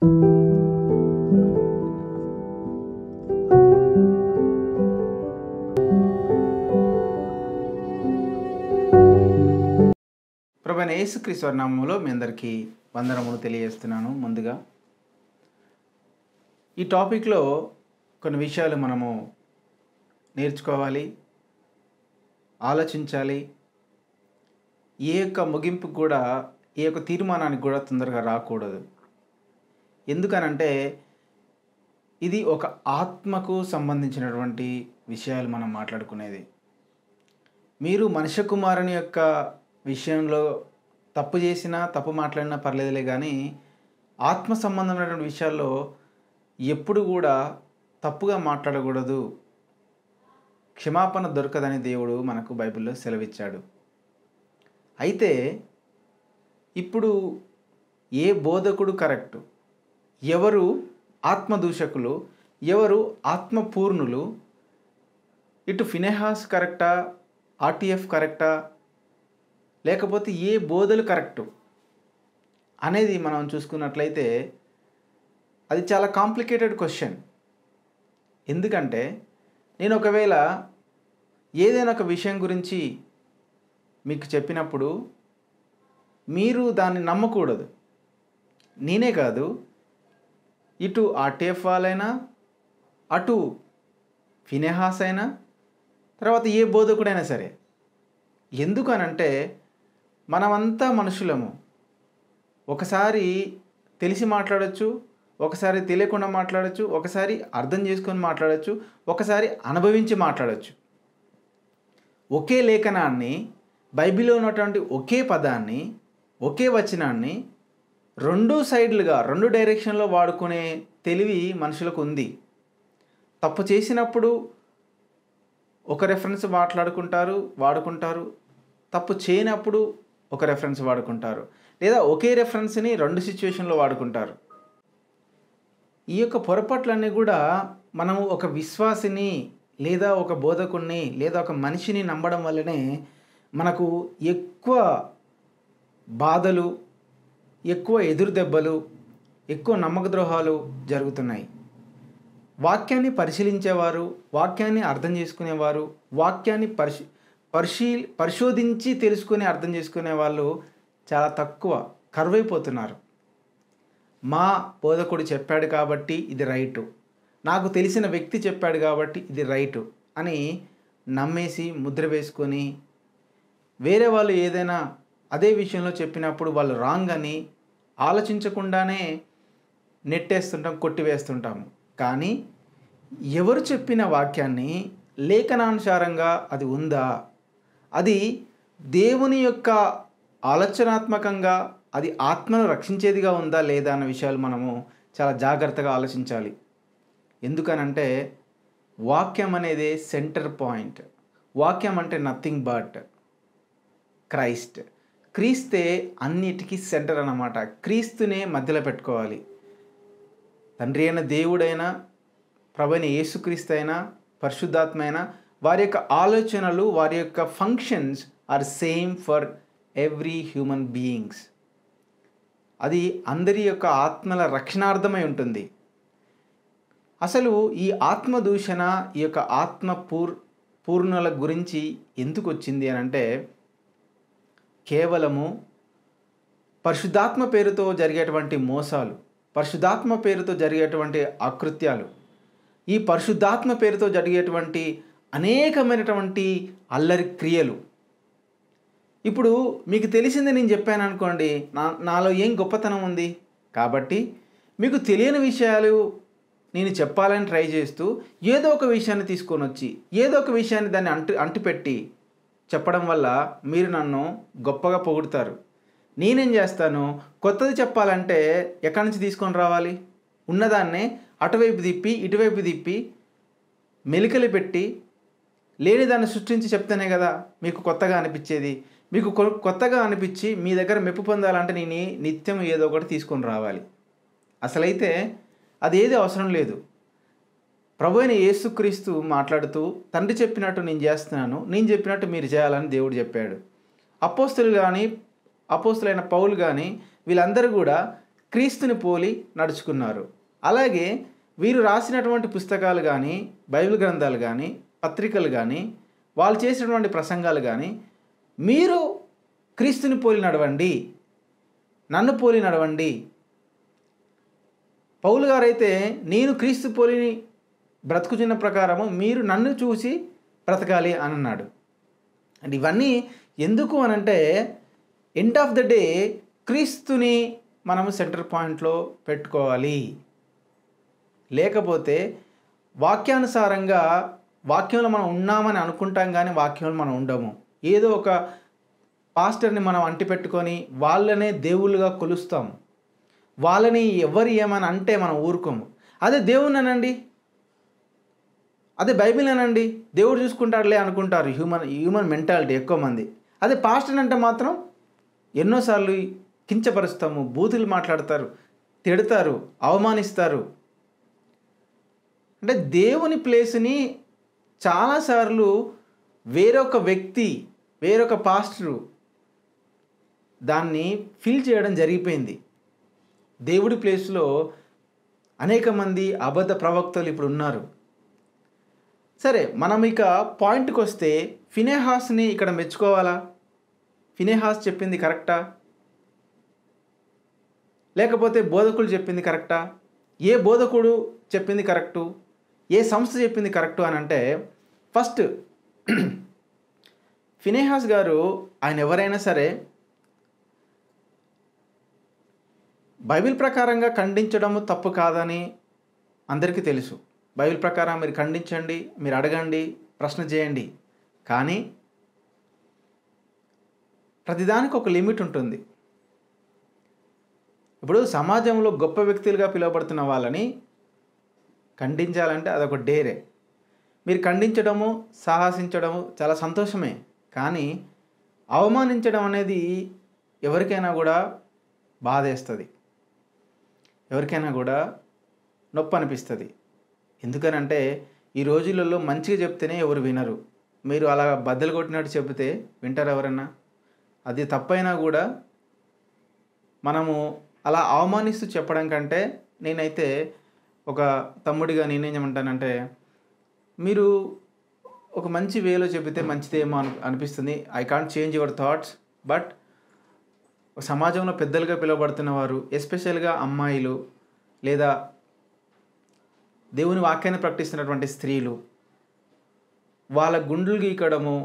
ప్రభైన యేసుక్రీస్తు నామంలో మీ అందరికీ వందనములు తెలియజేస్తున్నాను ముందుగా ఈ టాపిక్లో కొన్ని విషయాలు మనము నేర్చుకోవాలి ఆలోచించాలి ఏ యొక్క ముగింపు కూడా ఏ యొక్క తీర్మానానికి కూడా తొందరగా రాకూడదు ఎందుకనంటే ఇది ఒక ఆత్మకు సంబంధించినటువంటి విషయాలు మనం మాట్లాడుకునేది మీరు మనుష్య కుమారుని యొక్క విషయంలో తప్పు చేసినా తప్పు మాట్లాడినా పర్లేదులే కానీ ఆత్మ సంబంధమైనటువంటి విషయాల్లో ఎప్పుడు కూడా తప్పుగా మాట్లాడకూడదు క్షమాపణ దొరకదని దేవుడు మనకు బైబిల్లో సెలవిచ్చాడు అయితే ఇప్పుడు ఏ బోధకుడు కరెక్టు ఎవరు ఆత్మదూషకులు ఎవరు ఆత్మపూర్ణులు ఇటు ఫినెహాస్ కరెక్టా ఆర్టీఎఫ్ కరెక్టా లేకపోతే ఏ బోధలు కరెక్టు అనేది మనం చూసుకున్నట్లయితే అది చాలా కాంప్లికేటెడ్ క్వశ్చన్ ఎందుకంటే నేను ఒకవేళ ఏదైనా ఒక విషయం గురించి మీకు చెప్పినప్పుడు మీరు దాన్ని నమ్మకూడదు నేనే కాదు ఇటు ఆర్టీఎఫ్ వాళ్ళైనా అటు ఫినెహాస్ అయినా తర్వాత ఏ బోధకుడైనా సరే ఎందుకనంటే మనమంతా మనుషులము ఒకసారి తెలిసి మాట్లాడచ్చు ఒకసారి తెలియకుండా మాట్లాడచ్చు ఒకసారి అర్థం చేసుకొని మాట్లాడచ్చు ఒకసారి అనుభవించి మాట్లాడచ్చు ఒకే లేఖనాన్ని బైబిల్లో ఉన్నటువంటి ఒకే పదాన్ని ఒకే వచనాన్ని రెండు సైడ్లుగా రెండు డైరెక్షన్లో వాడుకునే తెలివి మనుషులకు ఉంది తప్పు చేసినప్పుడు ఒక రెఫరెన్స్ మాట్లాడుకుంటారు వాడుకుంటారు తప్పు చేయనప్పుడు ఒక రెఫరెన్స్ వాడుకుంటారు లేదా ఒకే రెఫరెన్స్ని రెండు సిచ్యువేషన్లో వాడుకుంటారు ఈ యొక్క పొరపాట్లన్నీ కూడా మనము ఒక విశ్వాసిని లేదా ఒక బోధకుణ్ణి లేదా ఒక మనిషిని నమ్మడం వల్లనే మనకు ఎక్కువ బాధలు ఎక్కువ ఎదురు దెబ్బలు ఎక్కువ నమ్మక ద్రోహాలు జరుగుతున్నాయి వాక్యాన్ని పరిశీలించేవారు వాక్యాన్ని అర్థం చేసుకునేవారు వాక్యాన్ని పరిశీ పరిశీ పరిశోధించి తెలుసుకుని అర్థం చేసుకునే వాళ్ళు చాలా తక్కువ కరువైపోతున్నారు మా బోధకుడు చెప్పాడు కాబట్టి ఇది రైటు నాకు తెలిసిన వ్యక్తి చెప్పాడు కాబట్టి ఇది రైటు అని నమ్మేసి ముద్ర వేసుకొని వేరే వాళ్ళు ఏదైనా అదే విషయంలో చెప్పినప్పుడు వాళ్ళు రాంగ్ అని ఆలోచించకుండానే నెట్టేస్తుంటాం కొట్టివేస్తుంటాము కానీ ఎవరు చెప్పిన వాక్యాన్ని లేఖనానుసారంగా అది ఉందా అది దేవుని యొక్క ఆలోచనాత్మకంగా అది ఆత్మను రక్షించేదిగా ఉందా లేదా అన్న విషయాలు మనము చాలా జాగ్రత్తగా ఆలోచించాలి ఎందుకనంటే వాక్యం అనేది సెంటర్ పాయింట్ వాక్యం అంటే నథింగ్ బట్ క్రైస్ట్ క్రీస్తే అన్నిటికీ సెంటర్ అన్నమాట క్రీస్తునే మధ్యలో పెట్టుకోవాలి తండ్రి అయిన దేవుడైనా ప్రభుని యేసుక్రీస్తు అయినా పరిశుద్ధాత్మ అయినా వారి యొక్క ఆలోచనలు వారి యొక్క functions are same for every human beings అది అందరి యొక్క ఆత్మల రక్షణార్థమై ఉంటుంది అసలు ఈ ఆత్మ దూషణ ఈ యొక్క ఆత్మ పూర్ పూర్ణుల గురించి ఎందుకు వచ్చింది అని అంటే కేవలము పరిశుద్ధాత్మ పేరుతో జరిగేటువంటి మోసాలు పరిశుద్ధాత్మ పేరుతో జరిగేటువంటి అకృత్యాలు ఈ పరిశుద్ధాత్మ పేరుతో జరిగేటువంటి అనేకమైనటువంటి అల్లరి క్రియలు ఇప్పుడు మీకు తెలిసింది నేను చెప్పాను అనుకోండి నా నాలో ఏం గొప్పతనం ఉంది కాబట్టి మీకు తెలియని విషయాలు నేను చెప్పాలని ట్రై చేస్తూ ఏదో ఒక విషయాన్ని తీసుకొని వచ్చి ఏదో ఒక విషయాన్ని దాన్ని అంటు అంటిపెట్టి చెప్పడం వల్ల మీరు నన్ను గొప్పగా పొగుడుతారు నేనేం చేస్తాను కొత్తది చెప్పాలంటే ఎక్కడి నుంచి తీసుకొని రావాలి ఉన్నదాన్నే అటువైపు తిప్పి ఇటువైపు తిప్పి మెలికలు పెట్టి లేని దాన్ని సృష్టించి చెప్తేనే కదా మీకు కొత్తగా అనిపించేది మీకు కొ- కొత్తగా అనిపించి మీ దగ్గర మెప్పు పొందాలంటే నేను నిత్యం ఏదో ఒకటి తీసుకొని రావాలి అసలైతే అది ఏది అవసరం లేదు ప్రభు అయిన యేసుక్రీస్తు మాట్లాడుతూ తండ్రి చెప్పినట్టు నేను చేస్తున్నాను నేను చెప్పినట్టు మీరు చేయాలని దేవుడు చెప్పాడు అపోస్తులు కానీ అపోస్తులైన పౌలు కానీ వీళ్ళందరూ కూడా క్రీస్తుని పోలి నడుచుకున్నారు అలాగే వీరు రాసినటువంటి పుస్తకాలు కానీ బైబిల్ గ్రంథాలు కానీ పత్రికలు కానీ వాళ్ళు చేసినటువంటి ప్రసంగాలు కానీ మీరు క్రీస్తుని పోలి నడవండి నన్ను పోలి నడవండి పౌలు గారైతే నేను క్రీస్తు పోలిని బ్రతుకుచున్న ప్రకారము మీరు నన్ను చూసి బ్రతకాలి అని అన్నాడు అండ్ ఇవన్నీ ఎందుకు అనంటే ఎండ్ ఆఫ్ ద డే క్రీస్తుని మనము సెంటర్ పాయింట్లో పెట్టుకోవాలి లేకపోతే వాక్యానుసారంగా వాక్యంలో మనం ఉన్నామని అనుకుంటాం కానీ వాక్యంలో మనం ఉండము ఏదో ఒక పాస్టర్ని మనం అంటిపెట్టుకొని వాళ్ళనే దేవుళ్ళుగా కొలుస్తాం వాళ్ళని ఎవరు ఏమని అంటే మనం ఊరుకోము అదే దేవుని అనండి అదే బైబిల్ అనండి దేవుడు చూసుకుంటాడులే అనుకుంటారు హ్యూమన్ హ్యూమన్ మెంటాలిటీ ఎక్కువ మంది అదే పాస్టర్ అంటే మాత్రం ఎన్నోసార్లు కించపరుస్తాము బూతులు మాట్లాడతారు తిడతారు అవమానిస్తారు అంటే దేవుని ప్లేస్ని చాలాసార్లు వేరొక వ్యక్తి వేరొక పాస్టరు దాన్ని ఫిల్ చేయడం జరిగిపోయింది దేవుడి ప్లేస్లో అనేక మంది అబద్ధ ప్రవక్తలు ఇప్పుడు ఉన్నారు సరే మనం ఇక పాయింట్కి వస్తే ఫినేహాస్ని ఇక్కడ మెచ్చుకోవాలా ఫినేహాస్ చెప్పింది కరెక్టా లేకపోతే బోధకులు చెప్పింది కరెక్టా ఏ బోధకుడు చెప్పింది కరెక్టు ఏ సంస్థ చెప్పింది కరెక్టు అని అంటే ఫస్ట్ ఫినేహాస్ గారు ఆయన ఎవరైనా సరే బైబిల్ ప్రకారంగా ఖండించడము తప్పు కాదని అందరికీ తెలుసు బైబిల్ ప్రకారం మీరు ఖండించండి మీరు అడగండి ప్రశ్న చేయండి కానీ ప్రతిదానికి ఒక లిమిట్ ఉంటుంది ఇప్పుడు సమాజంలో గొప్ప వ్యక్తులుగా పిలువబడుతున్న వాళ్ళని ఖండించాలంటే అదొక డేరే మీరు ఖండించడము సాహసించడము చాలా సంతోషమే కానీ అవమానించడం అనేది ఎవరికైనా కూడా బాధేస్తుంది ఎవరికైనా కూడా నొప్పి అనిపిస్తుంది ఎందుకనంటే ఈ రోజులలో మంచిగా చెప్తేనే ఎవరు వినరు మీరు అలా బద్దలు కొట్టినట్టు చెబితే వింటారు ఎవరన్నా అది తప్పైనా కూడా మనము అలా అవమానిస్తూ చెప్పడం కంటే నేనైతే ఒక తమ్ముడిగా నేనేం చేయమంటానంటే మీరు ఒక మంచి వేలో చెబితే మంచిదేమో అని అనిపిస్తుంది I can't change your thoughts but సమాజంలో పెద్దలుగా పిలువబడుతున్న వారు ఎస్పెషల్గా అమ్మాయిలు లేదా దేవుని వాక్యాన్ని ప్రకటిస్తున్నటువంటి స్త్రీలు వాళ్ళ గుండెలు గీకడము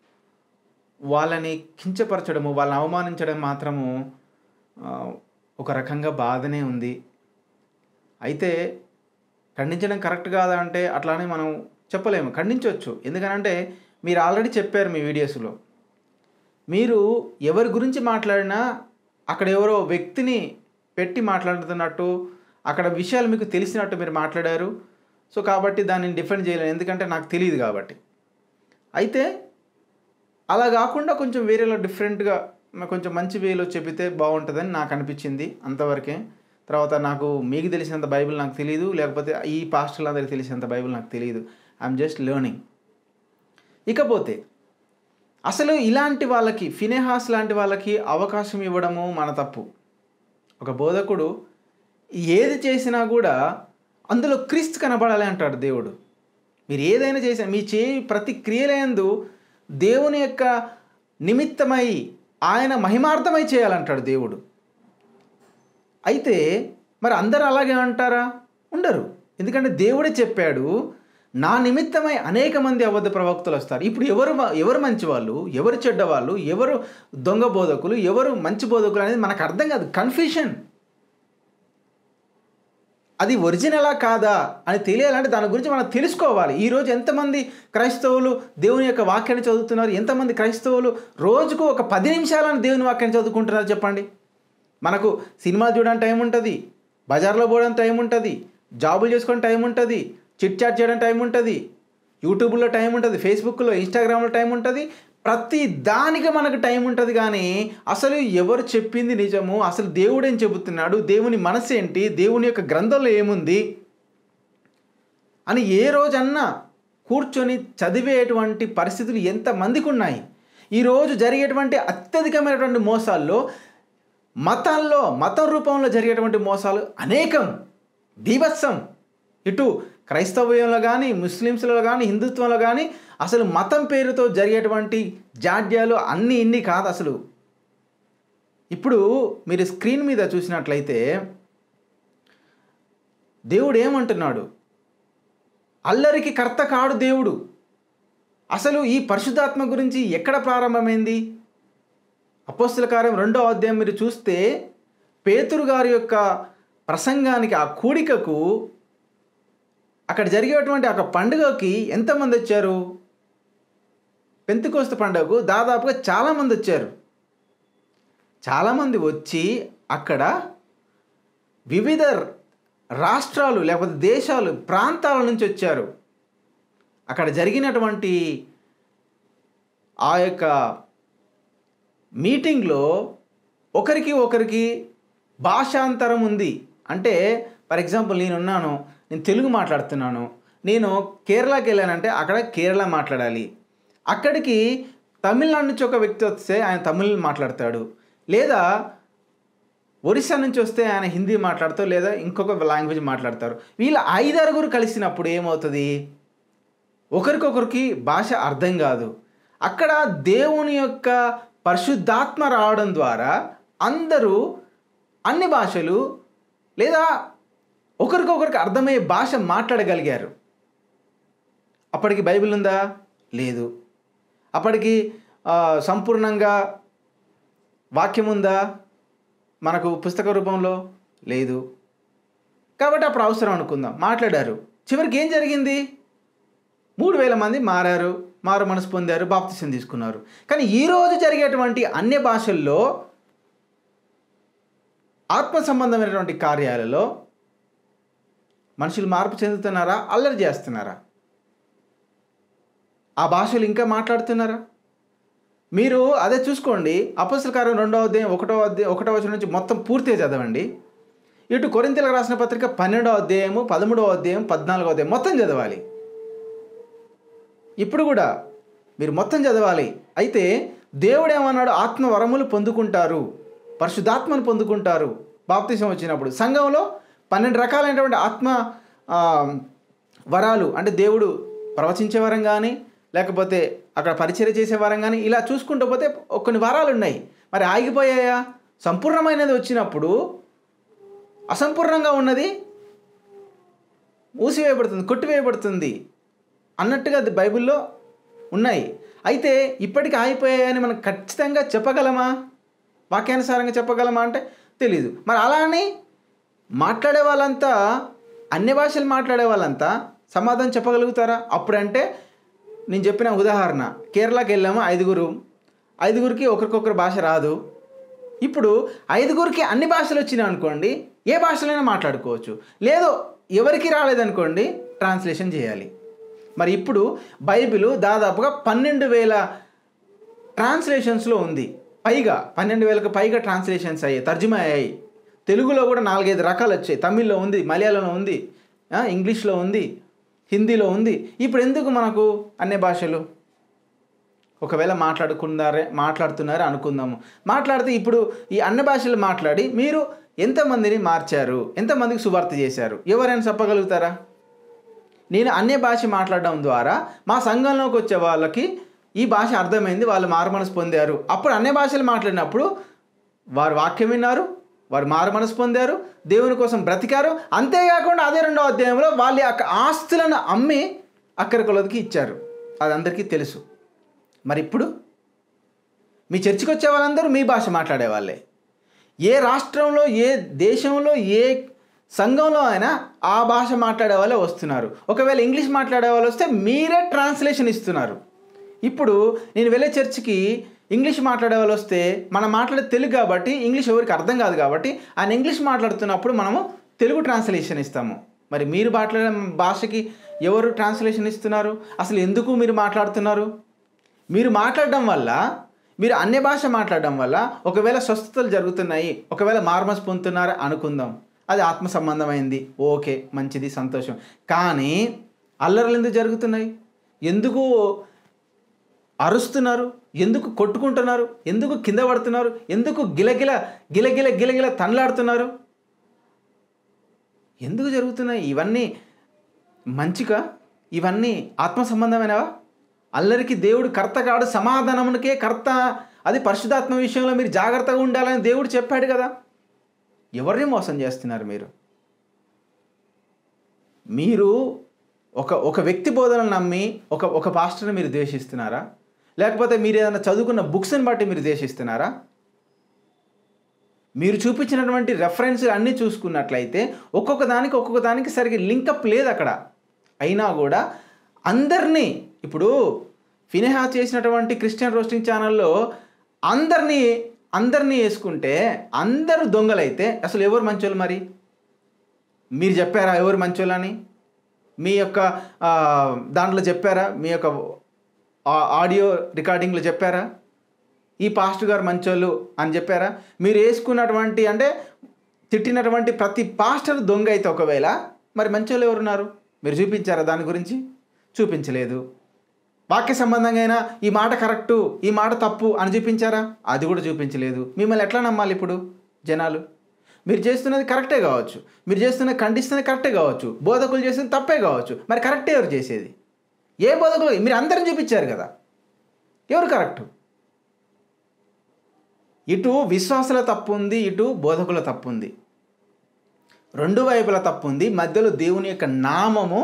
వాళ్ళని కించపరచడము వాళ్ళని అవమానించడం మాత్రము ఆ, ఒక రకంగా బాధనే ఉంది అయితే ఖండించడం కరెక్ట్ కాదా అంటే అట్లానే మనం చెప్పలేము ఖండించవచ్చు ఎందుకనంటే మీరు ఆల్రెడీ చెప్పారు మీ వీడియోస్లో మీరు ఎవరి గురించి మాట్లాడినా అక్కడ ఎవరో వ్యక్తిని పెట్టి మాట్లాడుతున్నట్టు అక్కడ విషయాలు మీకు తెలిసినట్టు మీరు మాట్లాడారు సో కాబట్టి దాన్ని డిఫెండ్ చేయలేను ఎందుకంటే నాకు తెలియదు కాబట్టి అయితే అలా కాకుండా కొంచెం వేరేలో డిఫరెంట్గా కొంచెం మంచి వేలో చెబితే బాగుంటుందని నాకు అనిపించింది అంతవరకే తర్వాత నాకు మీకు తెలిసినంత బైబిల్ నాకు తెలియదు లేకపోతే ఈ పాస్టర్లందరికీ తెలిసినంత బైబిల్ నాకు తెలియదు ఐఎమ్ జస్ట్ లెర్నింగ్ ఇకపోతే అసలు ఇలాంటి వాళ్ళకి ఫినేహాస్ లాంటి వాళ్ళకి అవకాశం ఇవ్వడము మన తప్పు ఒక బోధకుడు ఏది చేసినా కూడా అందులో క్రీస్తు కనబడాలి అంటాడు దేవుడు మీరు ఏదైనా చేసినా మీ చే ప్రతి క్రియలందు దేవుని యొక్క నిమిత్తమై ఆయన మహిమార్థమై చేయాలంటాడు దేవుడు అయితే మరి అందరూ అలాగే అంటారా ఉండరు ఎందుకంటే దేవుడే చెప్పాడు నా నిమిత్తమై అనేక మంది అబద్ధ ప్రవక్తలు వస్తారు ఇప్పుడు ఎవరు మ- ఎవరు మంచి వాళ్ళు ఎవరు చెడ్డవాళ్ళు ఎవరు దొంగ బోధకులు ఎవరు మంచి బోధకులు అనేది మనకు అర్థం కాదు కన్ఫ్యూషన్ అది ఒరిజినలా కాదా అని తెలియాలంటే దాని గురించి మనం తెలుసుకోవాలి ఈరోజు ఎంతమంది క్రైస్తవులు దేవుని యొక్క వాక్యాన్ని చదువుతున్నారు ఎంతమంది క్రైస్తవులు రోజుకు ఒక పది నిమిషాలను దేవుని వాక్యాన్ని చదువుకుంటున్నారు చెప్పండి మనకు సినిమా చూడడానికి టైం ఉంటుంది బజార్లో పోవడానికి టైం ఉంటుంది జాబులు చేసుకోవడానికి టైం ఉంటుంది చిట్ చాట్ చేయడానికి టైం ఉంటుంది యూట్యూబ్లో టైం ఉంటుంది ఫేస్బుక్లో ఇన్స్టాగ్రామ్లో టైం ఉంటుంది ప్రతి దానికి మనకు టైం ఉంటుంది కానీ అసలు ఎవరు చెప్పింది నిజము అసలు దేవుడు ఏం చెబుతున్నాడు దేవుని మనసు ఏంటి దేవుని యొక్క గ్రంథంలో ఏముంది అని ఏ రోజన్నా కూర్చొని చదివేటువంటి పరిస్థితులు ఎంతమందికి ఉన్నాయి ఈరోజు జరిగేటువంటి అత్యధికమైనటువంటి మోసాల్లో మతాల్లో మతం రూపంలో జరిగేటువంటి మోసాలు అనేకం బీభత్సం ఇటు క్రైస్తవ్యంలో కానీ ముస్లిమ్స్లో కానీ హిందుత్వంలో కానీ అసలు మతం పేరుతో జరిగేటువంటి జాడ్యాలు అన్నీ ఇన్ని కాదు అసలు ఇప్పుడు మీరు స్క్రీన్ మీద చూసినట్లయితే దేవుడు ఏమంటున్నాడు అల్లరికి కర్త కాడు దేవుడు అసలు ఈ పరిశుద్ధాత్మ గురించి ఎక్కడ ప్రారంభమైంది అపోస్తుల కార్యం రెండో అధ్యాయం మీరు చూస్తే పేతురు గారి యొక్క ప్రసంగానికి ఆ కూడికకు అక్కడ జరిగేటువంటి ఒక పండుగకి ఎంతమంది వచ్చారు పెంతుకోస్త పండుగకు దాదాపుగా చాలామంది వచ్చారు చాలామంది వచ్చి అక్కడ వివిధ రాష్ట్రాలు లేకపోతే దేశాలు ప్రాంతాల నుంచి వచ్చారు అక్కడ జరిగినటువంటి ఆ యొక్క మీటింగ్లో ఒకరికి ఒకరికి భాషాంతరం ఉంది అంటే ఫర్ ఎగ్జాంపుల్ నేనున్నాను నేను తెలుగు మాట్లాడుతున్నాను నేను కేరళకి వెళ్ళానంటే అక్కడ కేరళ మాట్లాడాలి అక్కడికి తమిళనాడు నుంచి ఒక వ్యక్తి వస్తే ఆయన తమిళ్ మాట్లాడతాడు లేదా ఒరిస్సా నుంచి వస్తే ఆయన హిందీ మాట్లాడతారు లేదా ఇంకొక లాంగ్వేజ్ మాట్లాడతారు వీళ్ళ ఐదారుగురు కలిసినప్పుడు ఏమవుతుంది ఒకరికొకరికి భాష అర్థం కాదు అక్కడ దేవుని యొక్క పరిశుద్ధాత్మ రావడం ద్వారా అందరూ అన్ని భాషలు లేదా ఒకరికొకరికి అర్థమయ్యే భాష మాట్లాడగలిగారు అప్పటికి బైబిల్ ఉందా లేదు అప్పటికి ఆ, సంపూర్ణంగా వాక్యం ఉందా మనకు పుస్తక రూపంలో లేదు కాబట్టి అప్పుడు అవసరం అనుకుందాం మాట్లాడారు చివరికి ఏం జరిగింది మూడు వేల మంది మారారు మారు మనసు పొందారు బాప్తిసం తీసుకున్నారు కానీ ఈరోజు జరిగేటువంటి అన్య భాషల్లో ఆత్మ సంబంధమైనటువంటి కార్యాలలో మనుషులు మార్పు చెందుతున్నారా అల్లరి చేస్తున్నారా ఆ భాషలు ఇంకా మాట్లాడుతున్నారా మీరు అదే చూసుకోండి అపస్తుల కార్యం రెండవ అధ్యాయం ఒకటో అధ్యాయం ఒకటో వచనం నుంచి మొత్తం పూర్తిగా చదవండి ఇటు కొరింతలకు రాసిన పత్రిక పన్నెండవ అధ్యాయము పదమూడవ అధ్యాయం పద్నాలుగో అధ్యాయం మొత్తం చదవాలి ఇప్పుడు కూడా మీరు మొత్తం చదవాలి అయితే దేవుడు ఏమన్నాడు ఆత్మ వరములు పొందుకుంటారు పరిశుద్ధాత్మను పొందుకుంటారు బాప్తిసం వచ్చినప్పుడు సంఘంలో పన్నెండు రకాలైనటువంటి ఆత్మ ఆ, వరాలు అంటే దేవుడు ప్రవచించే వరం కానీ లేకపోతే అక్కడ పరిచర్య చేసే వరం కానీ ఇలా చూసుకుంటూ పోతే కొన్ని వరాలు ఉన్నాయి మరి ఆగిపోయాయా సంపూర్ణమైనది వచ్చినప్పుడు అసంపూర్ణంగా ఉన్నది మూసివేయబడుతుంది కొట్టివేయబడుతుంది అన్నట్టుగా అది బైబిల్లో ఉన్నాయి అయితే ఇప్పటికి ఆగిపోయాయని మనం ఖచ్చితంగా చెప్పగలమా వాక్యానుసారంగా చెప్పగలమా అంటే తెలీదు మరి అలా అని మాట్లాడే వాళ్ళంతా అన్ని భాషలు మాట్లాడే వాళ్ళంతా సమాధానం చెప్పగలుగుతారా అప్పుడంటే నేను చెప్పిన ఉదాహరణ కేరళకి వెళ్ళాము ఐదుగురు ఐదుగురికి ఒకరికొకరు భాష రాదు ఇప్పుడు ఐదుగురికి అన్ని భాషలు వచ్చినాయి అనుకోండి ఏ భాషలైనా మాట్లాడుకోవచ్చు లేదు ఎవరికి రాలేదనుకోండి ట్రాన్స్లేషన్ చేయాలి మరి ఇప్పుడు బైబిల్ దాదాపుగా పన్నెండు వేల ట్రాన్స్లేషన్స్లో ఉంది పైగా పన్నెండు వేలకు పైగా ట్రాన్స్లేషన్స్ అయ్యాయి తర్జుమా అయ్యాయి తెలుగులో కూడా నాలుగైదు రకాలు వచ్చాయి తమిళ్లో ఉంది మలయాళంలో ఉంది ఆ, ఇంగ్లీష్లో ఉంది హిందీలో ఉంది ఇప్పుడు ఎందుకు మనకు అన్ని భాషలు ఒకవేళ మాట్లాడుకున్నారే మాట్లాడుతున్నారే అనుకుందాము మాట్లాడితే ఇప్పుడు ఈ అన్ని భాషలు మాట్లాడి మీరు ఎంతమందిని మార్చారు ఎంతమందికి సువార్త చేశారు ఎవరైనా చెప్పగలుగుతారా నేను అన్య భాష మాట్లాడడం ద్వారా మా సంఘంలోకి వచ్చే వాళ్ళకి ఈ భాష అర్థమైంది వాళ్ళు మారుమనసు పొందారు అప్పుడు అన్య భాషలు మాట్లాడినప్పుడు వారు వాక్యం విన్నారు వారు మారుమనసు పొందారు దేవుని కోసం బ్రతికారు అంతేకాకుండా అదే రెండో అధ్యాయంలో వాళ్ళ యొక్క ఆస్తులను అమ్మి అక్కడి కొలదికి ఇచ్చారు అది అందరికీ తెలుసు మరి ఇప్పుడు మీ చర్చికి వచ్చే వాళ్ళందరూ మీ భాష మాట్లాడే వాళ్ళే ఏ రాష్ట్రంలో ఏ దేశంలో ఏ సంఘంలో అయినా ఆ భాష మాట్లాడే వాళ్ళే వస్తున్నారు ఒకవేళ ఇంగ్లీష్ మాట్లాడే వాళ్ళు వస్తే మీరే ట్రాన్స్లేషన్ ఇస్తున్నారు ఇప్పుడు నేను వెళ్ళే చర్చికి ఇంగ్లీష్ మాట్లాడే వాళ్ళు వస్తే మనం మాట్లాడే తెలుగు కాబట్టి ఇంగ్లీష్ ఎవరికి అర్థం కాదు కాబట్టి ఆయన ఇంగ్లీష్ మాట్లాడుతున్నప్పుడు మనము తెలుగు ట్రాన్స్లేషన్ ఇస్తాము మరి మీరు మాట్లాడే భాషకి ఎవరు ట్రాన్స్లేషన్ ఇస్తున్నారు అసలు ఎందుకు మీరు మాట్లాడుతున్నారు మీరు మాట్లాడడం వల్ల మీరు అన్య భాష మాట్లాడడం వల్ల ఒకవేళ స్వస్థతలు జరుగుతున్నాయి ఒకవేళ మార్మస్ పొందుతున్నారు అనుకుందాం అది ఆత్మ సంబంధమైంది ఓకే మంచిది సంతోషం కానీ అల్లర్లు ఎందుకు జరుగుతున్నాయి ఎందుకు అరుస్తున్నారు ఎందుకు కొట్టుకుంటున్నారు ఎందుకు కింద పడుతున్నారు ఎందుకు గిలగిల గిలగిల గిలగిల తనలాడుతున్నారు ఎందుకు జరుగుతున్నాయి ఇవన్నీ మంచిగా ఇవన్నీ ఆత్మ సంబంధమైనవా అల్లరికి దేవుడు కర్త కాడు సమాధానమునకే కర్త అది పరిశుధాత్మ విషయంలో మీరు జాగ్రత్తగా ఉండాలని దేవుడు చెప్పాడు కదా ఎవరిని మోసం చేస్తున్నారు మీరు మీరు ఒక ఒక వ్యక్తి బోధనలు నమ్మి ఒక ఒక పాస్టర్ని మీరు ద్వేషిస్తున్నారా లేకపోతే మీరు ఏదైనా చదువుకున్న బుక్స్ని బట్టి మీరు ద్వేషిస్తున్నారా మీరు చూపించినటువంటి రెఫరెన్స్ అన్నీ చూసుకున్నట్లయితే ఒక్కొక్క దానికి ఒక్కొక్క దానికి సరిగ్గా లింకప్ లేదు అక్కడ అయినా కూడా అందరినీ ఇప్పుడు ఫినెహా చేసినటువంటి క్రిస్టియన్ రోస్టింగ్ ఛానల్లో అందరినీ అందరినీ వేసుకుంటే అందరూ దొంగలైతే అసలు ఎవరు మంచోళ్ళు మరి మీరు చెప్పారా ఎవరు మంచోళ్ళని మీ యొక్క ఆ, దాంట్లో చెప్పారా మీ యొక్క ఆ- ఆడియో రికార్డింగ్లో చెప్పారా ఈ పాస్టర్ గారు మంచోళ్ళు అని చెప్పారా మీరు వేసుకున్నటువంటి అంటే తిట్టినటువంటి ప్రతి పాస్టర్ దొంగ అయితే ఒకవేళ మరి మంచోళ్ళు ఎవరున్నారు మీరు చూపించారా దాని గురించి చూపించలేదు వాక్య సంబంధంగా అయినా ఈ మాట కరెక్టు ఈ మాట తప్పు అని చూపించారా అది కూడా చూపించలేదు మిమ్మల్ని ఎట్లా నమ్మాలి ఇప్పుడు జనాలు మీరు చేస్తున్నది కరెక్టే కావచ్చు మీరు చేస్తున్నది ఖండిస్తున్నది కరెక్టే కావచ్చు బోధకులు చేస్తున్నది తప్పే కావచ్చు మరి కరెక్టే ఎవరు చేసేది ఏ బోధకులు మీరు అందరం చూపించారు కదా ఎవరు కరెక్టు ఇటు విశ్వాసుల తప్పు ఉంది ఇటు బోధకుల తప్పు ఉంది రెండు వైపుల తప్పు ఉంది మధ్యలో దేవుని యొక్క నామము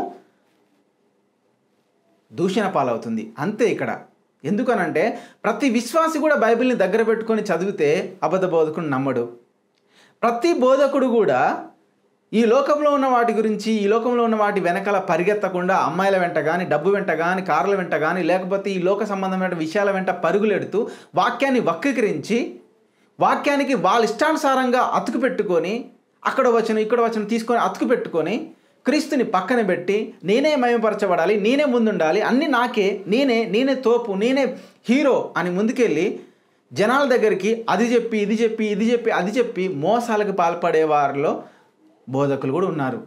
దూషణ పాలవుతుంది అంతే ఇక్కడ ఎందుకనంటే ప్రతి విశ్వాసి కూడా బైబిల్ని దగ్గర పెట్టుకొని చదివితే అబద్ధ బోధకుడు నమ్మడు ప్రతి బోధకుడు కూడా ఈ లోకంలో ఉన్న వాటి గురించి ఈ లోకంలో ఉన్న వాటి వెనకాల పరిగెత్తకుండా అమ్మాయిల వెంట కానీ డబ్బు వెంట కానీ కార్ల వెంట కానీ లేకపోతే ఈ లోక సంబంధమైన విషయాల వెంట పరుగులెడుతూ వాక్యాన్ని వక్రీకరించి వాక్యానికి వాళ్ళ ఇష్టానుసారంగా అతుకు పెట్టుకొని అక్కడ వచ్చిన ఇక్కడ వచ్చిన తీసుకొని అతుకు పెట్టుకొని క్రీస్తుని పక్కన పెట్టి నేనే మయమపరచబడాలి నేనే ముందుండాలి అన్నీ నాకే నేనే నేనే తోపు నేనే హీరో అని ముందుకెళ్ళి జనాల దగ్గరికి అది చెప్పి ఇది చెప్పి ఇది చెప్పి అది చెప్పి మోసాలకు పాల్పడే వారిలో బోధకులు కూడా ఉన్నారు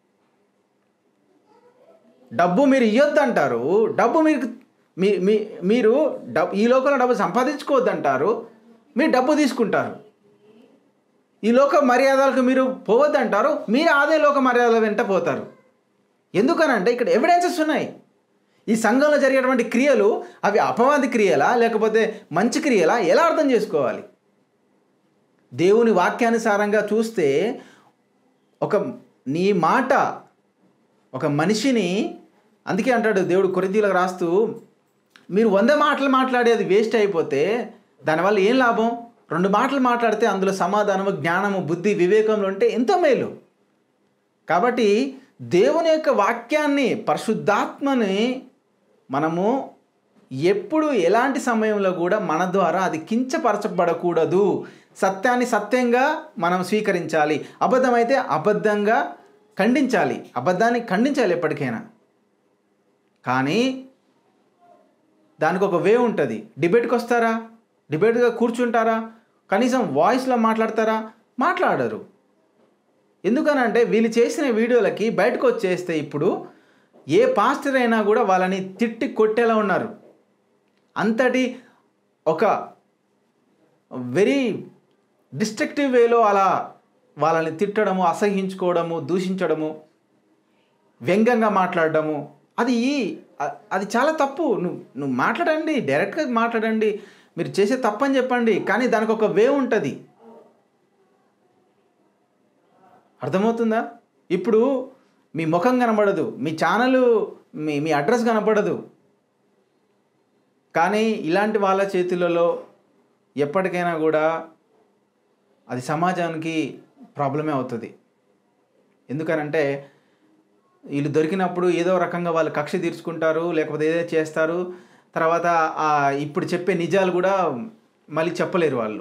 డబ్బు మీరు ఇవ్వద్దంటారు డబ్బు మీరు మీ మీ మీరు డబ్బు ఈ లోకంలో డబ్బు సంపాదించుకోవద్దంటారు మీరు డబ్బు తీసుకుంటారు ఈ లోక మర్యాదలకు మీరు పోవద్దంటారు మీరు అదే లోక మర్యాదల వెంట పోతారు ఎందుకనంటే ఇక్కడ ఎవిడెన్సెస్ ఉన్నాయి ఈ సంఘంలో జరిగేటువంటి క్రియలు అవి అపవాది క్రియలా లేకపోతే మంచి క్రియలా ఎలా అర్థం చేసుకోవాలి దేవుని వాక్యానుసారంగా చూస్తే ఒక నీ మాట ఒక మనిషిని అందుకే అంటాడు దేవుడు కొరితీలకు రాస్తూ మీరు వంద మాటలు మాట్లాడేది వేస్ట్ అయిపోతే దానివల్ల ఏం లాభం రెండు మాటలు మాట్లాడితే అందులో సమాధానము జ్ఞానము బుద్ధి వివేకంలో ఉంటే ఎంతో మేలు కాబట్టి దేవుని యొక్క వాక్యాన్ని పరిశుద్ధాత్మని మనము ఎప్పుడు ఎలాంటి సమయంలో కూడా మన ద్వారా అది కించపరచబడకూడదు సత్యాన్ని సత్యంగా మనం స్వీకరించాలి అబద్ధమైతే అబద్ధంగా ఖండించాలి అబద్ధాన్ని ఖండించాలి ఎప్పటికైనా కానీ దానికి ఒక వే ఉంటుంది డిబేట్కి వస్తారా డిబేట్గా కూర్చుంటారా కనీసం వాయిస్లో మాట్లాడతారా మాట్లాడరు ఎందుకనంటే వీళ్ళు చేసిన వీడియోలకి బయటకు వచ్చేస్తే ఇప్పుడు ఏ పాస్టర్ అయినా కూడా వాళ్ళని తిట్టి కొట్టేలా ఉన్నారు అంతటి ఒక వెరీ డిస్ట్రక్టివ్ వేలో అలా వాళ్ళని తిట్టడము అసహించుకోవడము దూషించడము వ్యంగ్యంగా మాట్లాడడము అది అ- అది చాలా తప్పు నువ్వు నువ్వు మాట్లాడండి డైరెక్ట్గా మాట్లాడండి మీరు చేసే తప్పని చెప్పండి కానీ దానికి ఒక వే ఉంటుంది అర్థమవుతుందా ఇప్పుడు మీ ముఖం కనబడదు మీ ఛానల్ మీ మీ అడ్రస్ కనపడదు కానీ ఇలాంటి వాళ్ళ చేతులలో ఎప్పటికైనా కూడా అది సమాజానికి ప్రాబ్లమే అవుతుంది ఎందుకనంటే వీళ్ళు దొరికినప్పుడు ఏదో రకంగా వాళ్ళు కక్ష తీర్చుకుంటారు లేకపోతే ఏదో చేస్తారు తర్వాత ఆ ఇప్పుడు చెప్పే నిజాలు కూడా మళ్ళీ చెప్పలేరు వాళ్ళు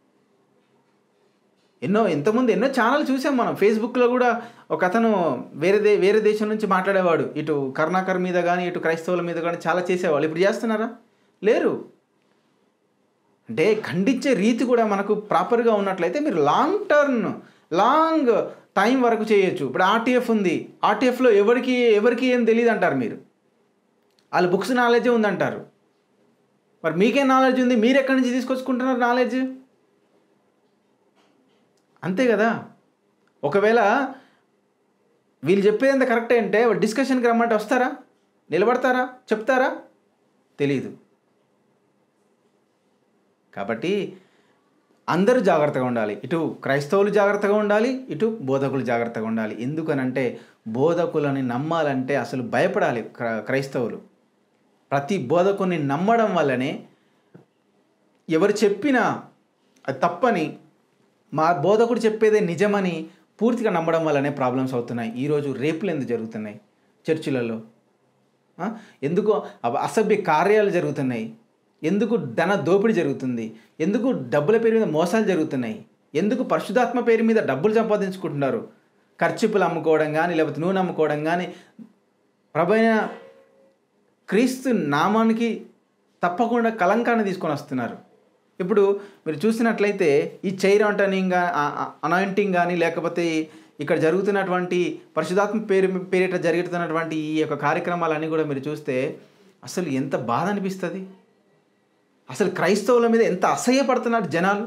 ఎన్నో ఇంతకుముందు ఎన్నో ఛానల్ చూసాం మనం ఫేస్బుక్లో కూడా ఒక అతను వేరే దే వేరే దేశం నుంచి మాట్లాడేవాడు ఇటు కర్ణాకర్ మీద కానీ ఇటు క్రైస్తవుల మీద కానీ చాలా చేసేవాళ్ళు ఇప్పుడు చేస్తున్నారా లేరు అంటే ఖండించే రీతి కూడా మనకు ప్రాపర్గా ఉన్నట్లయితే మీరు లాంగ్ టర్మ్ లాంగ్ టైం వరకు చేయొచ్చు ఇప్పుడు ఆర్టీఎఫ్ ఉంది ఆర్టీఎఫ్లో ఎవరికి ఎవరికి ఏం తెలియదు అంటారు మీరు వాళ్ళ బుక్స్ నాలెడ్జే ఉందంటారు మరి మీకేం నాలెడ్జ్ ఉంది మీరు ఎక్కడి నుంచి తీసుకొచ్చుకుంటున్నారు నాలెడ్జ్ అంతే కదా ఒకవేళ వీళ్ళు చెప్పేది ఎంత కరెక్ట్ అంటే డిస్కషన్కి రమ్మంటే వస్తారా నిలబడతారా చెప్తారా తెలీదు కాబట్టి అందరూ జాగ్రత్తగా ఉండాలి ఇటు క్రైస్తవులు జాగ్రత్తగా ఉండాలి ఇటు బోధకులు జాగ్రత్తగా ఉండాలి ఎందుకనంటే బోధకులని నమ్మాలంటే అసలు భయపడాలి క్ర- క్రైస్తవులు ప్రతి బోధకుని నమ్మడం వల్లనే ఎవరు చెప్పినా అది తప్పని మా బోధకుడు చెప్పేదే నిజమని పూర్తిగా నమ్మడం వల్లనే ప్రాబ్లమ్స్ అవుతున్నాయి ఈరోజు రేపులు ఎందుకు జరుగుతున్నాయి చర్చిలలో ఆ? ఎందుకు అవ- అసభ్య కార్యాలు జరుగుతున్నాయి ఎందుకు ధన దోపిడీ జరుగుతుంది ఎందుకు డబ్బుల పేరు మీద మోసాలు జరుగుతున్నాయి ఎందుకు పరిశుధాత్మ పేరు మీద డబ్బులు సంపాదించుకుంటున్నారు ఖర్చుపులు అమ్ముకోవడం కానీ లేకపోతే నూనె అమ్ముకోవడం కానీ ప్రభైన క్రీస్తు నామానికి తప్పకుండా కలంకాన్ని తీసుకొని వస్తున్నారు ఇప్పుడు మీరు చూసినట్లయితే ఈ చైర్ అంటనింగ్ అనాయింటింగ్ కానీ లేకపోతే ఇక్కడ జరుగుతున్నటువంటి పరిశుధాత్మ పేరు పేరిట జరుగుతున్నటువంటి ఈ యొక్క కార్యక్రమాలన్నీ కూడా మీరు చూస్తే అసలు ఎంత బాధ అనిపిస్తుంది అసలు క్రైస్తవుల మీద ఎంత అసహ్యపడుతున్నారు జనాలు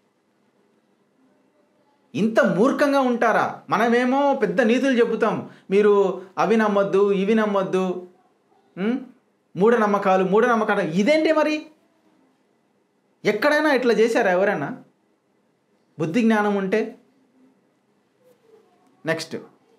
ఇంత మూర్ఖంగా ఉంటారా మనమేమో పెద్ద నీతులు చెబుతాం మీరు అవి నమ్మొద్దు ఇవి నమ్మొద్దు ఉం? మూఢనమ్మకాలు మూఢనమ్మకాలు ఇదేంటి మరి ఎక్కడైనా ఇట్లా చేశారా ఎవరైనా బుద్ధి జ్ఞానం ఉంటే నెక్స్ట్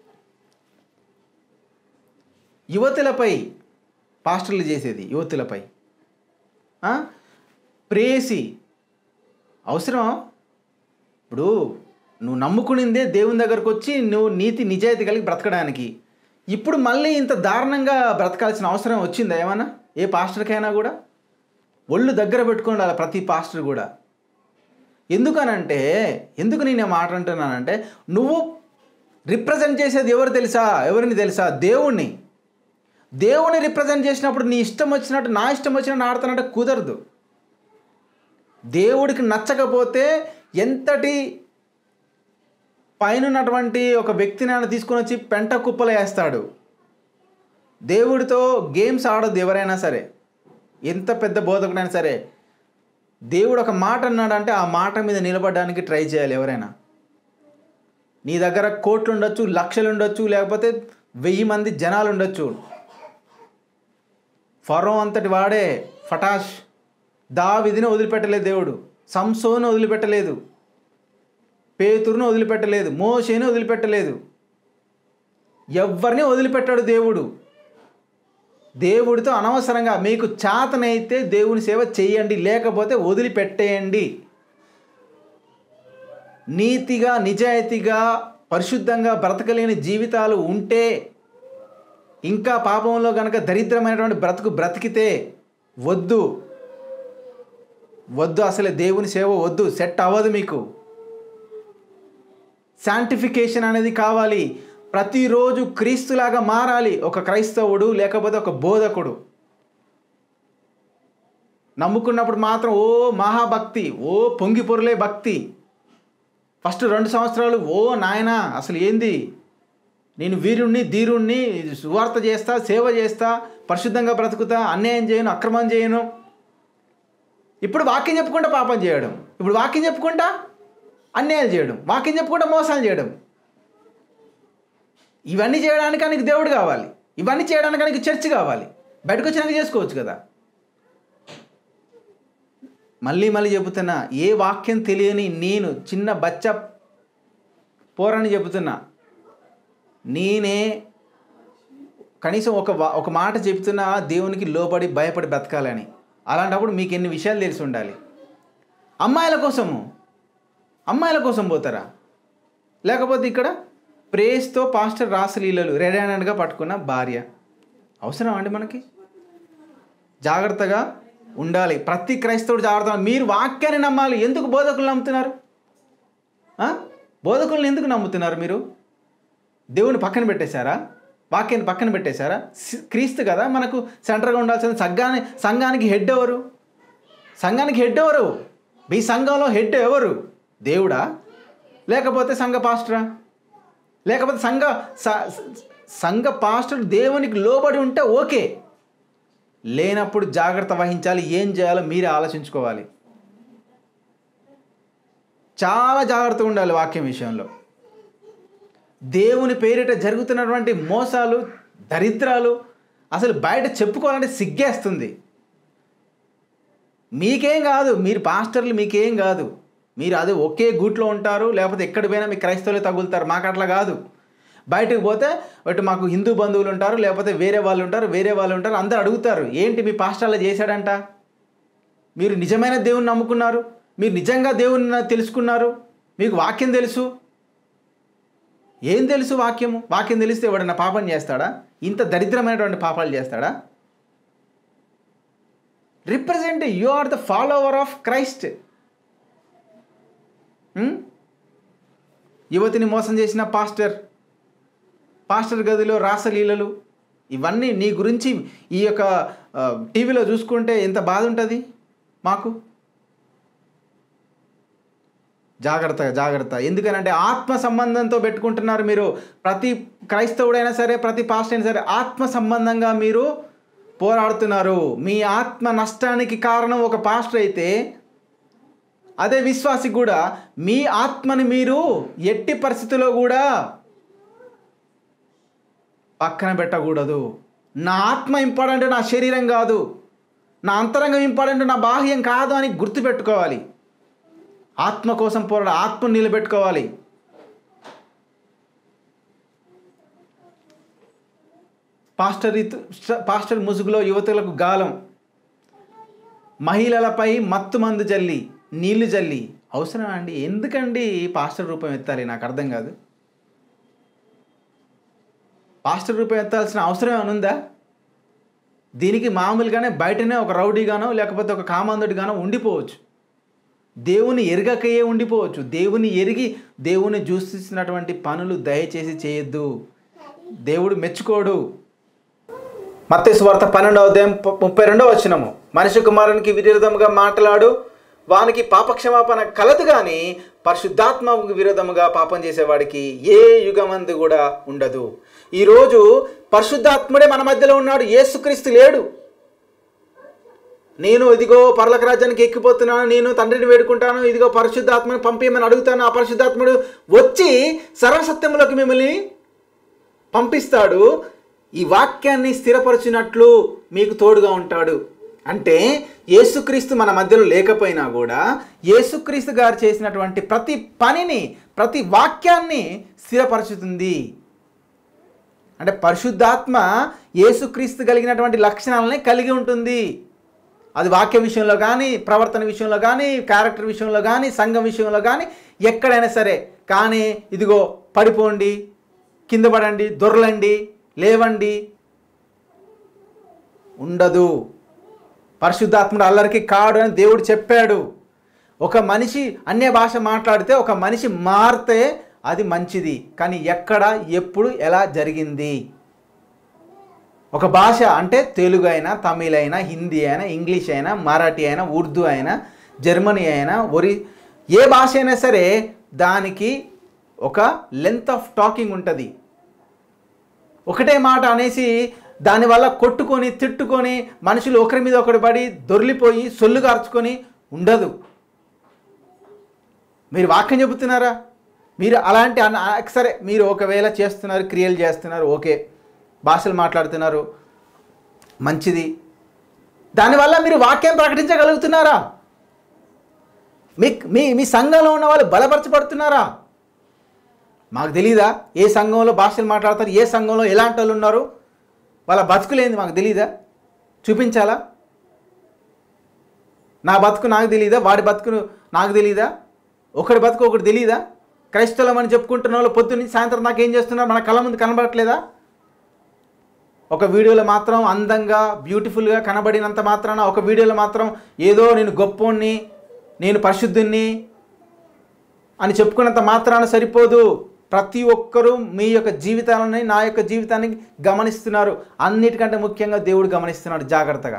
యువతులపై పాస్టర్లు చేసేది యువతులపై ఆ? ప్రేసి అవసరమా ఇప్పుడు నువ్వు నమ్ముకునిందే దేవుని దగ్గరకు వచ్చి నువ్వు నీతి నిజాయితీ కలిగి బ్రతకడానికి ఇప్పుడు మళ్ళీ ఇంత దారుణంగా బ్రతకాల్సిన అవసరం వచ్చిందా ఏమన్నా ఏ పాస్టర్కైనా కూడా ఒళ్ళు దగ్గర పెట్టుకుని ఉండాలి ప్రతి పాస్టర్ కూడా ఎందుకనంటే ఎందుకు నేను ఈ మాట అంటున్నానంటే నువ్వు రిప్రజెంట్ చేసేది ఎవరు తెలుసా ఎవరిని తెలుసా దేవుణ్ణి దేవుని రిప్రజెంట్ చేసినప్పుడు నీ ఇష్టం వచ్చినట్టు నా ఇష్టం వచ్చినట్టు ఆడుతున్నట్టు కుదరదు దేవుడికి నచ్చకపోతే ఎంతటి పైన ఉన్నటువంటి ఒక వ్యక్తిని ఆయన తీసుకొని వచ్చి పెంట కుప్పలు వేస్తాడు దేవుడితో గేమ్స్ ఆడొద్దు ఎవరైనా సరే ఎంత పెద్ద బోధకుడైనా సరే దేవుడు ఒక మాట అన్నాడంటే ఆ మాట మీద నిలబడడానికి ట్రై చేయాలి ఎవరైనా నీ దగ్గర కోట్లు ఉండొచ్చు లక్షలు ఉండొచ్చు లేకపోతే వెయ్యి మంది జనాలు ఉండొచ్చు ఫరో అంతటి వాడే ఫటాష్ దావిదిని వదిలిపెట్టలేదు దేవుడు సంసోను వదిలిపెట్టలేదు పేతురును వదిలిపెట్టలేదు మోషేను వదిలిపెట్టలేదు ఎవరిని వదిలిపెట్టాడు దేవుడు దేవుడితో అనవసరంగా మీకు చేతనైతే దేవుని సేవ చేయండి లేకపోతే వదిలిపెట్టేయండి నీతిగా నిజాయితీగా పరిశుద్ధంగా బ్రతకలేని జీవితాలు ఉంటే ఇంకా పాపంలో కనుక దరిద్రమైనటువంటి బ్రతుకు బ్రతికితే వద్దు వద్దు అసలే దేవుని సేవ వద్దు సెట్ అవ్వదు మీకు శాంటిఫికేషన్ అనేది కావాలి ప్రతిరోజు క్రీస్తులాగా మారాలి ఒక క్రైస్తవుడు లేకపోతే ఒక బోధకుడు నమ్ముకున్నప్పుడు మాత్రం ఓ మహాభక్తి ఓ పొంగి పొరలే భక్తి ఫస్ట్ రెండు సంవత్సరాలు ఓ నాయనా అసలు ఏంది నేను వీరుణ్ణి ధీరుణ్ణి సువార్త చేస్తా సేవ చేస్తా పరిశుద్ధంగా బ్రతుకుతా అన్యాయం చేయను అక్రమం చేయను ఇప్పుడు వాక్యం చెప్పుకుంటా పాపం చేయడం ఇప్పుడు వాక్యం చెప్పుకుంటా అన్యాయాలు చేయడం వాక్యం చెప్పుకుంటా మోసాలు చేయడం ఇవన్నీ చేయడానికి నీకు దేవుడు కావాలి ఇవన్నీ చేయడానికి నీకు చర్చ్ కావాలి బయటకు వచ్చినాక చేసుకోవచ్చు కదా మళ్ళీ మళ్ళీ చెబుతున్నా ఏ వాక్యం తెలియని నేను చిన్న బచ్చ పోరని చెబుతున్నా నేనే కనీసం ఒక వా- ఒక మాట చెప్తున్నా దేవునికి లోబడి భయపడి బ్రతకాలని అలాంటప్పుడు మీకు ఎన్ని విషయాలు తెలిసి ఉండాలి అమ్మాయిల కోసము అమ్మాయిల కోసం పోతారా లేకపోతే ఇక్కడ ప్రేస్తో పాస్టర్ రాసలీలలు రెడీ హ్యాండ్గా పట్టుకున్న భార్య అవసరం అండి మనకి జాగ్రత్తగా ఉండాలి ప్రతి క్రైస్తవుడు జాగ్రత్త మీరు వాక్యాన్ని నమ్మాలి ఎందుకు బోధకులు నమ్ముతున్నారు ఆ? బోధకులను ఎందుకు నమ్ముతున్నారు మీరు దేవుని పక్కన పెట్టేశారా వాక్యాన్ని పక్కన పెట్టేశారా సి- క్రీస్తు కదా మనకు సెంటర్గా ఉండాల్సిన సంఘాన్ని సంఘానికి హెడ్ ఎవరు సంఘానికి హెడ్ ఎవరు మీ సంఘంలో హెడ్ ఎవరు దేవుడా లేకపోతే సంఘ పాస్టరా లేకపోతే సంఘ స- సంఘ పాస్టర్ దేవునికి లోబడి ఉంటే ఓకే లేనప్పుడు జాగ్రత్త వహించాలి ఏం చేయాలో మీరే ఆలోచించుకోవాలి చాలా జాగ్రత్తగా ఉండాలి వాక్యం విషయంలో దేవుని పేరిట జరుగుతున్నటువంటి మోసాలు దరిద్రాలు అసలు బయట చెప్పుకోవాలంటే సిగ్గేస్తుంది మీకేం కాదు మీరు పాస్టర్లు మీకేం కాదు మీరు అది ఒకే గూట్లో ఉంటారు లేకపోతే ఎక్కడ పోయినా మీ క్రైస్తవులే తగులుతారు మాకు అట్లా కాదు బయటకు పోతే ఒకటి మాకు హిందూ బంధువులు ఉంటారు లేకపోతే వేరే వాళ్ళు ఉంటారు వేరే వాళ్ళు ఉంటారు అందరు అడుగుతారు ఏంటి మీ పాస్టర్లో చేశాడంట మీరు నిజమైన దేవుని నమ్ముకున్నారు మీరు నిజంగా దేవుని తెలుసుకున్నారు మీకు వాక్యం తెలుసు ఏం తెలుసు వాక్యము వాక్యం తెలిస్తే ఎవడన్నా పాపం చేస్తాడా ఇంత దరిద్రమైనటువంటి పాపాలు చేస్తాడా represent you are the follower of Christ యువతిని మోసం చేసిన పాస్టర్ పాస్టర్ గదిలో రాసలీలలు ఇవన్నీ నీ గురించి ఈ యొక్క ఆ, టీవీలో చూసుకుంటే ఎంత బాధ ఉంటుంది మాకు జాగ్రత్త జాగ్రత్త ఎందుకనంటే ఆత్మ సంబంధంతో పెట్టుకుంటున్నారు మీరు ప్రతి క్రైస్తవుడైనా సరే ప్రతి పాస్టర్ అయినా సరే ఆత్మ సంబంధంగా మీరు పోరాడుతున్నారు మీ ఆత్మ నష్టానికి కారణం ఒక పాస్టర్ అయితే అదే విశ్వాసి కూడా మీ ఆత్మని మీరు ఎట్టి పరిస్థితుల్లో కూడా పక్కన పెట్టకూడదు నా ఆత్మ ఇంపార్టెంట్ నా శరీరం కాదు నా అంతరంగం ఇంపార్టెంట్ నా బాహ్యం కాదు అని గుర్తుపెట్టుకోవాలి ఆత్మ కోసం పోరాడ ఆత్మ నిలబెట్టుకోవాలి పాస్టర్ ఇతు పాస్టర్ ముసుగులో యువతులకు గాలం మహిళలపై మత్తు మందు జల్లి నీళ్లు జల్లి అవసరం అండి ఎందుకండి పాస్టర్ రూపం ఎత్తాలి నాకు అర్థం కాదు పాస్టర్ రూపం ఎత్తాల్సిన అవసరం ఏమైనా ఉందా దీనికి మామూలుగానే బయటనే ఒక రౌడీగానో లేకపోతే ఒక కామాంధుడిగానో ఉండిపోవచ్చు దేవుని ఎరగకయే ఉండిపోవచ్చు దేవుని ఎరిగి దేవుని చూసినటువంటి పనులు దయచేసి చేయొద్దు దేవుడు మెచ్చుకోడు మత్తయి వార్త పన్నెండవ అధ్యాయం పు- ముప్పై రెండవ వచ్చినము మనిషి కుమారునికి విరోధముగా మాట్లాడు వానికి పాపక్షమాపణ కలదు కానీ పరిశుద్ధాత్మకు విరోధముగా పాపం చేసేవాడికి ఏ యుగమందు కూడా ఉండదు ఈరోజు పరిశుద్ధాత్ముడే మన మధ్యలో ఉన్నాడు యేసుక్రీస్తు లేడు నేను ఇదిగో పర్లక రాజ్యానికి ఎక్కిపోతున్నాను నేను తండ్రిని వేడుకుంటాను ఇదిగో పరిశుద్ధాత్మని పంపించమని అడుగుతాను ఆ పరిశుద్ధాత్ముడు వచ్చి సర్వసత్యంలోకి మిమ్మల్ని పంపిస్తాడు ఈ వాక్యాన్ని స్థిరపరచినట్లు మీకు తోడుగా ఉంటాడు అంటే యేసుక్రీస్తు మన మధ్యలో లేకపోయినా కూడా యేసుక్రీస్తు గారు చేసినటువంటి ప్రతి పనిని ప్రతి వాక్యాన్ని స్థిరపరచుతుంది అంటే పరిశుద్ధాత్మ యేసుక్రీస్తు కలిగినటువంటి లక్షణాలని కలిగి ఉంటుంది అది వాక్య విషయంలో కానీ ప్రవర్తన విషయంలో కానీ క్యారెక్టర్ విషయంలో కానీ సంఘం విషయంలో కానీ ఎక్కడైనా సరే కానీ ఇదిగో పడిపోండి కింద పడండి దొరలండి లేవండి ఉండదు పరిశుద్ధాత్ముడు అల్లరికి కాడు అని దేవుడు చెప్పాడు ఒక మనిషి అన్య భాష మాట్లాడితే ఒక మనిషి మారితే అది మంచిది కానీ ఎక్కడ ఎప్పుడు ఎలా జరిగింది ఒక భాష అంటే తెలుగు అయినా తమిళ అయినా హిందీ అయినా ఇంగ్లీష్ అయినా మరాఠీ అయినా ఉర్దూ అయినా జర్మనీ అయినా ఒరి ఏ భాష అయినా సరే దానికి ఒక లెంత్ ఆఫ్ టాకింగ్ ఉంటుంది ఒకటే మాట అనేసి దానివల్ల కొట్టుకొని తిట్టుకొని మనుషులు ఒకరి మీద ఒకటి పడి దొర్లిపోయి సొల్లు కార్చుకొని ఉండదు మీరు వాక్యం చెబుతున్నారా మీరు అలాంటి అన్న సరే మీరు ఒకవేళ చేస్తున్నారు క్రియలు చేస్తున్నారు ఓకే భాషలు మాట్లాడుతున్నారు మంచిది దానివల్ల మీరు వాక్యం ప్రకటించగలుగుతున్నారా మీ మీ మీ సంఘంలో ఉన్న వాళ్ళు బలపరచబడుతున్నారా మాకు తెలీదా ఏ సంఘంలో భాషలు మాట్లాడతారు ఏ సంఘంలో ఎలాంటి వాళ్ళు ఉన్నారు వాళ్ళ బతుకులేంది మాకు తెలీదా చూపించాలా నా బతుకు నాకు తెలీదా వాడి బతుకు నాకు తెలీదా ఒకటి బతుకు ఒకటి తెలీదా క్రైస్తవం అని చెప్పుకుంటున్న వాళ్ళు పొద్దున్నీ సాయంత్రం దాకా ఏం చేస్తున్నారు మన కళ్ళ ముందు కనబడట్లేదా ఒక వీడియోలో మాత్రం అందంగా బ్యూటిఫుల్గా కనబడినంత మాత్రాన ఒక వీడియోలో మాత్రం ఏదో నేను గొప్పోణ్ణి నేను పరిశుద్ధుణ్ణి అని చెప్పుకున్నంత మాత్రాన సరిపోదు ప్రతి ఒక్కరూ మీ యొక్క జీవితాలని నా యొక్క జీవితాన్ని గమనిస్తున్నారు అన్నిటికంటే ముఖ్యంగా దేవుడు గమనిస్తున్నాడు జాగ్రత్తగా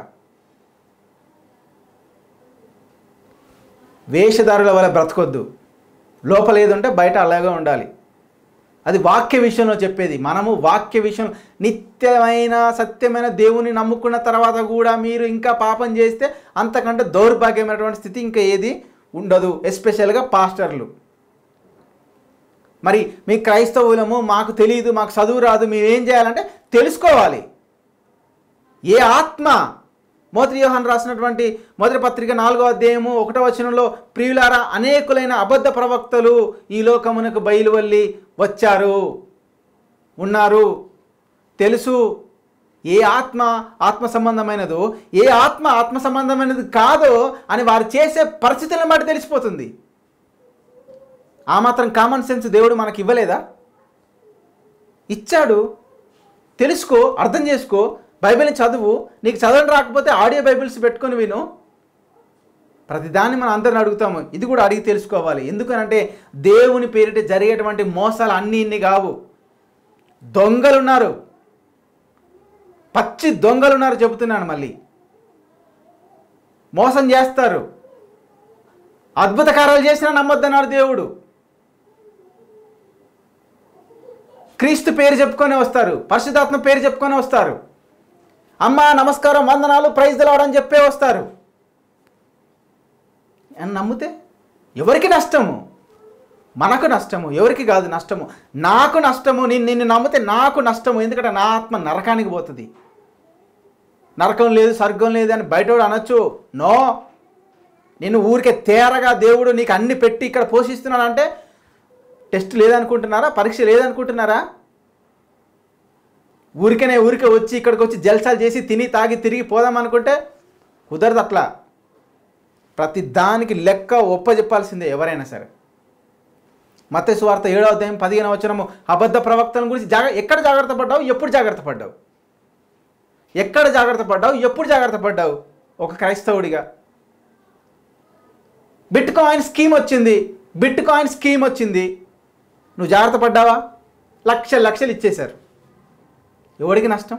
వేషధారుల వల్ల బ్రతకొద్దు లోపల ఏదుంటే బయట అలాగే ఉండాలి అది వాక్య విషయంలో చెప్పేది మనము వాక్య విషయం నిత్యమైన సత్యమైన దేవుని నమ్ముకున్న తర్వాత కూడా మీరు ఇంకా పాపం చేస్తే అంతకంటే దౌర్భాగ్యమైనటువంటి స్థితి ఇంకా ఏది ఉండదు ఎస్పెషల్గా పాస్టర్లు మరి మీ క్రైస్తవులము మాకు తెలియదు మాకు చదువు రాదు మేము ఏం చేయాలంటే తెలుసుకోవాలి ఏ ఆత్మ మొదటి యోహాన్ రాసినటువంటి మొదటి పత్రిక నాలుగో అధ్యాయము ఒకటో వచనంలో ప్రియులారా అనేకులైన అబద్ధ ప్రవక్తలు ఈ లోకమునకు బయలువల్లి వచ్చారు ఉన్నారు తెలుసు ఏ ఆత్మ ఆత్మ సంబంధమైనదో ఏ ఆత్మ ఆత్మ సంబంధమైనది కాదో అని వారు చేసే పరిస్థితులను బట్టి తెలిసిపోతుంది ఆ మాత్రం కామన్ సెన్స్ దేవుడు మనకి ఇవ్వలేదా ఇచ్చాడు తెలుసుకో అర్థం చేసుకో బైబిల్ని చదువు నీకు చదవడం రాకపోతే ఆడియో బైబిల్స్ పెట్టుకొని విను ప్రతిదాన్ని మనం అందరిని అడుగుతాము ఇది కూడా అడిగి తెలుసుకోవాలి ఎందుకనంటే దేవుని పేరిట జరిగేటువంటి మోసాలు అన్నీ ఇన్ని కావు దొంగలు ఉన్నారు పచ్చి దొంగలు ఉన్నారు చెబుతున్నాను మళ్ళీ మోసం చేస్తారు అద్భుత కార్యాలు చేసినా నమ్మొద్దన్నాడు దేవుడు క్రీస్తు పేరు చెప్పుకొని వస్తారు పరిశుధాత్మ పేరు చెప్పుకొని వస్తారు అమ్మ నమస్కారం వందనాలు ప్రైజ్ తెలవడం చెప్పే వస్తారు అని నమ్మితే ఎవరికి నష్టము మనకు నష్టము ఎవరికి కాదు నష్టము నాకు నష్టము నేను నిన్ను నమ్మితే నాకు నష్టము ఎందుకంటే నా ఆత్మ నరకానికి పోతుంది నరకం లేదు స్వర్గం లేదు అని బయట అనొచ్చు నో నేను ఊరికే తేరగా దేవుడు నీకు అన్ని పెట్టి ఇక్కడ పోషిస్తున్నాడంటే టెస్ట్ లేదనుకుంటున్నారా పరీక్ష లేదనుకుంటున్నారా ఊరికనే ఊరికే వచ్చి ఇక్కడికి వచ్చి జల్సాలు చేసి తిని తాగి తిరిగి పోదాం అనుకుంటే కుదరదు అట్లా ప్రతి దానికి లెక్క ఒప్ప చెప్పాల్సిందే ఎవరైనా సరే మత సువార్త ఏడవ అధ్యాయం పదిహేను వచనము అబద్ధ ప్రవక్తల గురించి జాగ్ర ఎక్కడ జాగ్రత్త పడ్డావు ఎప్పుడు జాగ్రత్త పడ్డావు ఎక్కడ జాగ్రత్త పడ్డావు ఎప్పుడు జాగ్రత్త పడ్డావు ఒక క్రైస్తవుడిగా బిట్ కాయిన్ స్కీమ్ వచ్చింది బిట్ కాయిన్ స్కీమ్ వచ్చింది నువ్వు జాగ్రత్త పడ్డావా లక్షలు లక్షలు ఇచ్చేశారు ఎవడికి నష్టం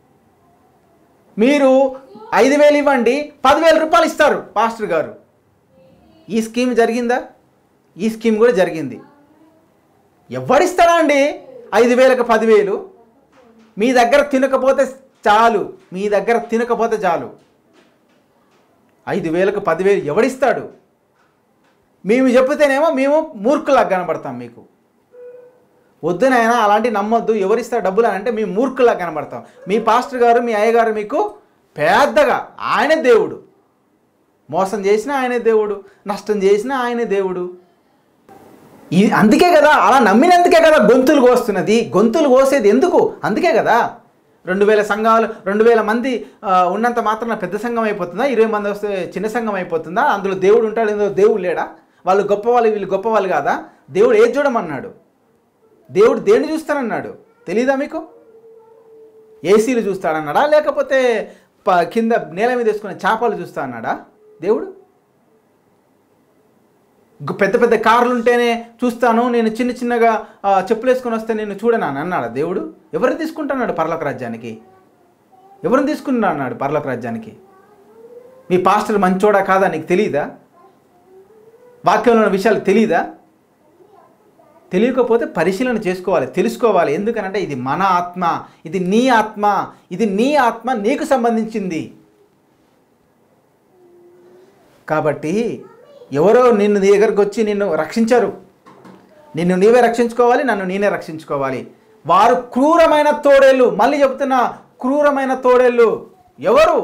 మీరు ఐదు వేలు ఇవ్వండి పదివేల రూపాయలు ఇస్తారు పాస్టర్ గారు ఈ స్కీమ్ జరిగిందా ఈ స్కీమ్ కూడా జరిగింది ఎవడిస్తాడా అండి ఐదు వేలకు పదివేలు మీ దగ్గర తినకపోతే చాలు మీ దగ్గర తినకపోతే చాలు ఐదు వేలకు పదివేలు ఎవడిస్తాడు మేము చెప్తేనేమో మేము మూర్ఖులాగా కనబడతాం మీకు వద్దునైనా అలాంటి నమ్మొద్దు ఎవరిస్తారు డబ్బులు అని అంటే మీ మూర్ఖులా కనబడతాం మీ పాస్టర్ గారు మీ అయ్యగారు మీకు పెద్దగా ఆయనే దేవుడు మోసం చేసినా ఆయనే దేవుడు నష్టం చేసినా ఆయనే దేవుడు ఇది అందుకే కదా అలా నమ్మినందుకే కదా గొంతులు కోస్తున్నది గొంతులు కోసేది ఎందుకు అందుకే కదా రెండు వేల సంఘాలు రెండు వేల మంది ఆ, ఉన్నంత మాత్రం పెద్ద సంఘం అయిపోతుందా ఇరవై మంది వస్తే చిన్న సంఘం అయిపోతుందా అందులో దేవుడు ఉంటాడు ఇందులో దేవుడు లేడా వాళ్ళు గొప్పవాళ్ళు వీళ్ళు గొప్పవాళ్ళు కాదా దేవుడు ఏది చూడమన్నాడు దేవుడు దేన్ని చూస్తానన్నాడు తెలీదా మీకు ఏసీలు చూస్తాడన్నాడా లేకపోతే ప కింద నేల మీద వేసుకునే చేపలు చూస్తా అన్నాడా దేవుడు గు- పెద్ద పెద్ద కార్లు ఉంటేనే చూస్తాను నేను చిన్న చిన్నగా ఆ, చెప్పులు వేసుకొని వస్తే నేను చూడనా అని అన్నాడా దేవుడు ఎవరిని తీసుకుంటున్నాడు పర్లోక రాజ్యానికి ఎవరిని తీసుకున్నా అన్నాడు పర్లోక రాజ్యానికి మీ పాస్టర్ మంచోడా కాదా నీకు తెలియదా వాక్యంలో ఉన్న విషయాలు తెలియదా తెలియకపోతే పరిశీలన చేసుకోవాలి తెలుసుకోవాలి ఎందుకనంటే ఇది మన ఆత్మ ఇది నీ ఆత్మ ఇది నీ ఆత్మ నీకు సంబంధించింది కాబట్టి ఎవరో నిన్ను నీ దగ్గరకు వచ్చి నిన్ను రక్షించరు నిన్ను నీవే రక్షించుకోవాలి నన్ను నేనే రక్షించుకోవాలి వారు క్రూరమైన తోడేళ్ళు మళ్ళీ చెప్తున్నా క్రూరమైన తోడేళ్ళు ఎవరు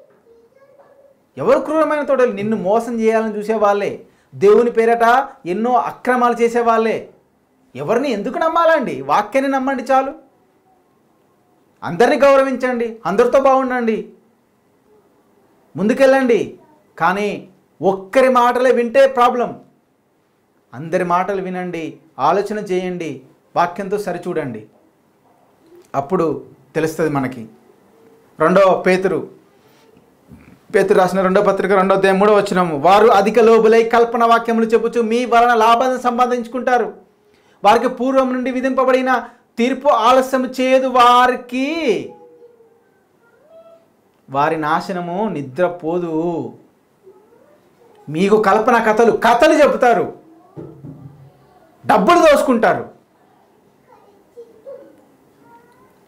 ఎవరు క్రూరమైన తోడేళ్ళు నిన్ను మోసం చేయాలని చూసేవాళ్ళే దేవుని పేరట ఎన్నో అక్రమాలు చేసేవాళ్ళే ఎవరిని ఎందుకు నమ్మాలండి వాక్యాన్ని నమ్మండి చాలు అందరినీ గౌరవించండి అందరితో బాగుండండి ముందుకెళ్ళండి కానీ ఒక్కరి మాటలే వింటే ప్రాబ్లం అందరి మాటలు వినండి ఆలోచన చేయండి వాక్యంతో సరిచూడండి అప్పుడు తెలుస్తుంది మనకి రెండో పేతురు పేతురు రాసిన రెండో పత్రిక రెండో అధ్యాయం మూడో వచ్చినాము వారు అధిక లోబులై కల్పన వాక్యములు చెప్పుచు మీ వలన లాభాన్ని సంపాదించుకుంటారు వారికి పూర్వం నుండి విధింపబడిన తీర్పు ఆలస్యం చేయదు వారికి వారి నాశనము నిద్రపోదు మీకు కల్పన కథలు కథలు చెబుతారు డబ్బులు దోసుకుంటారు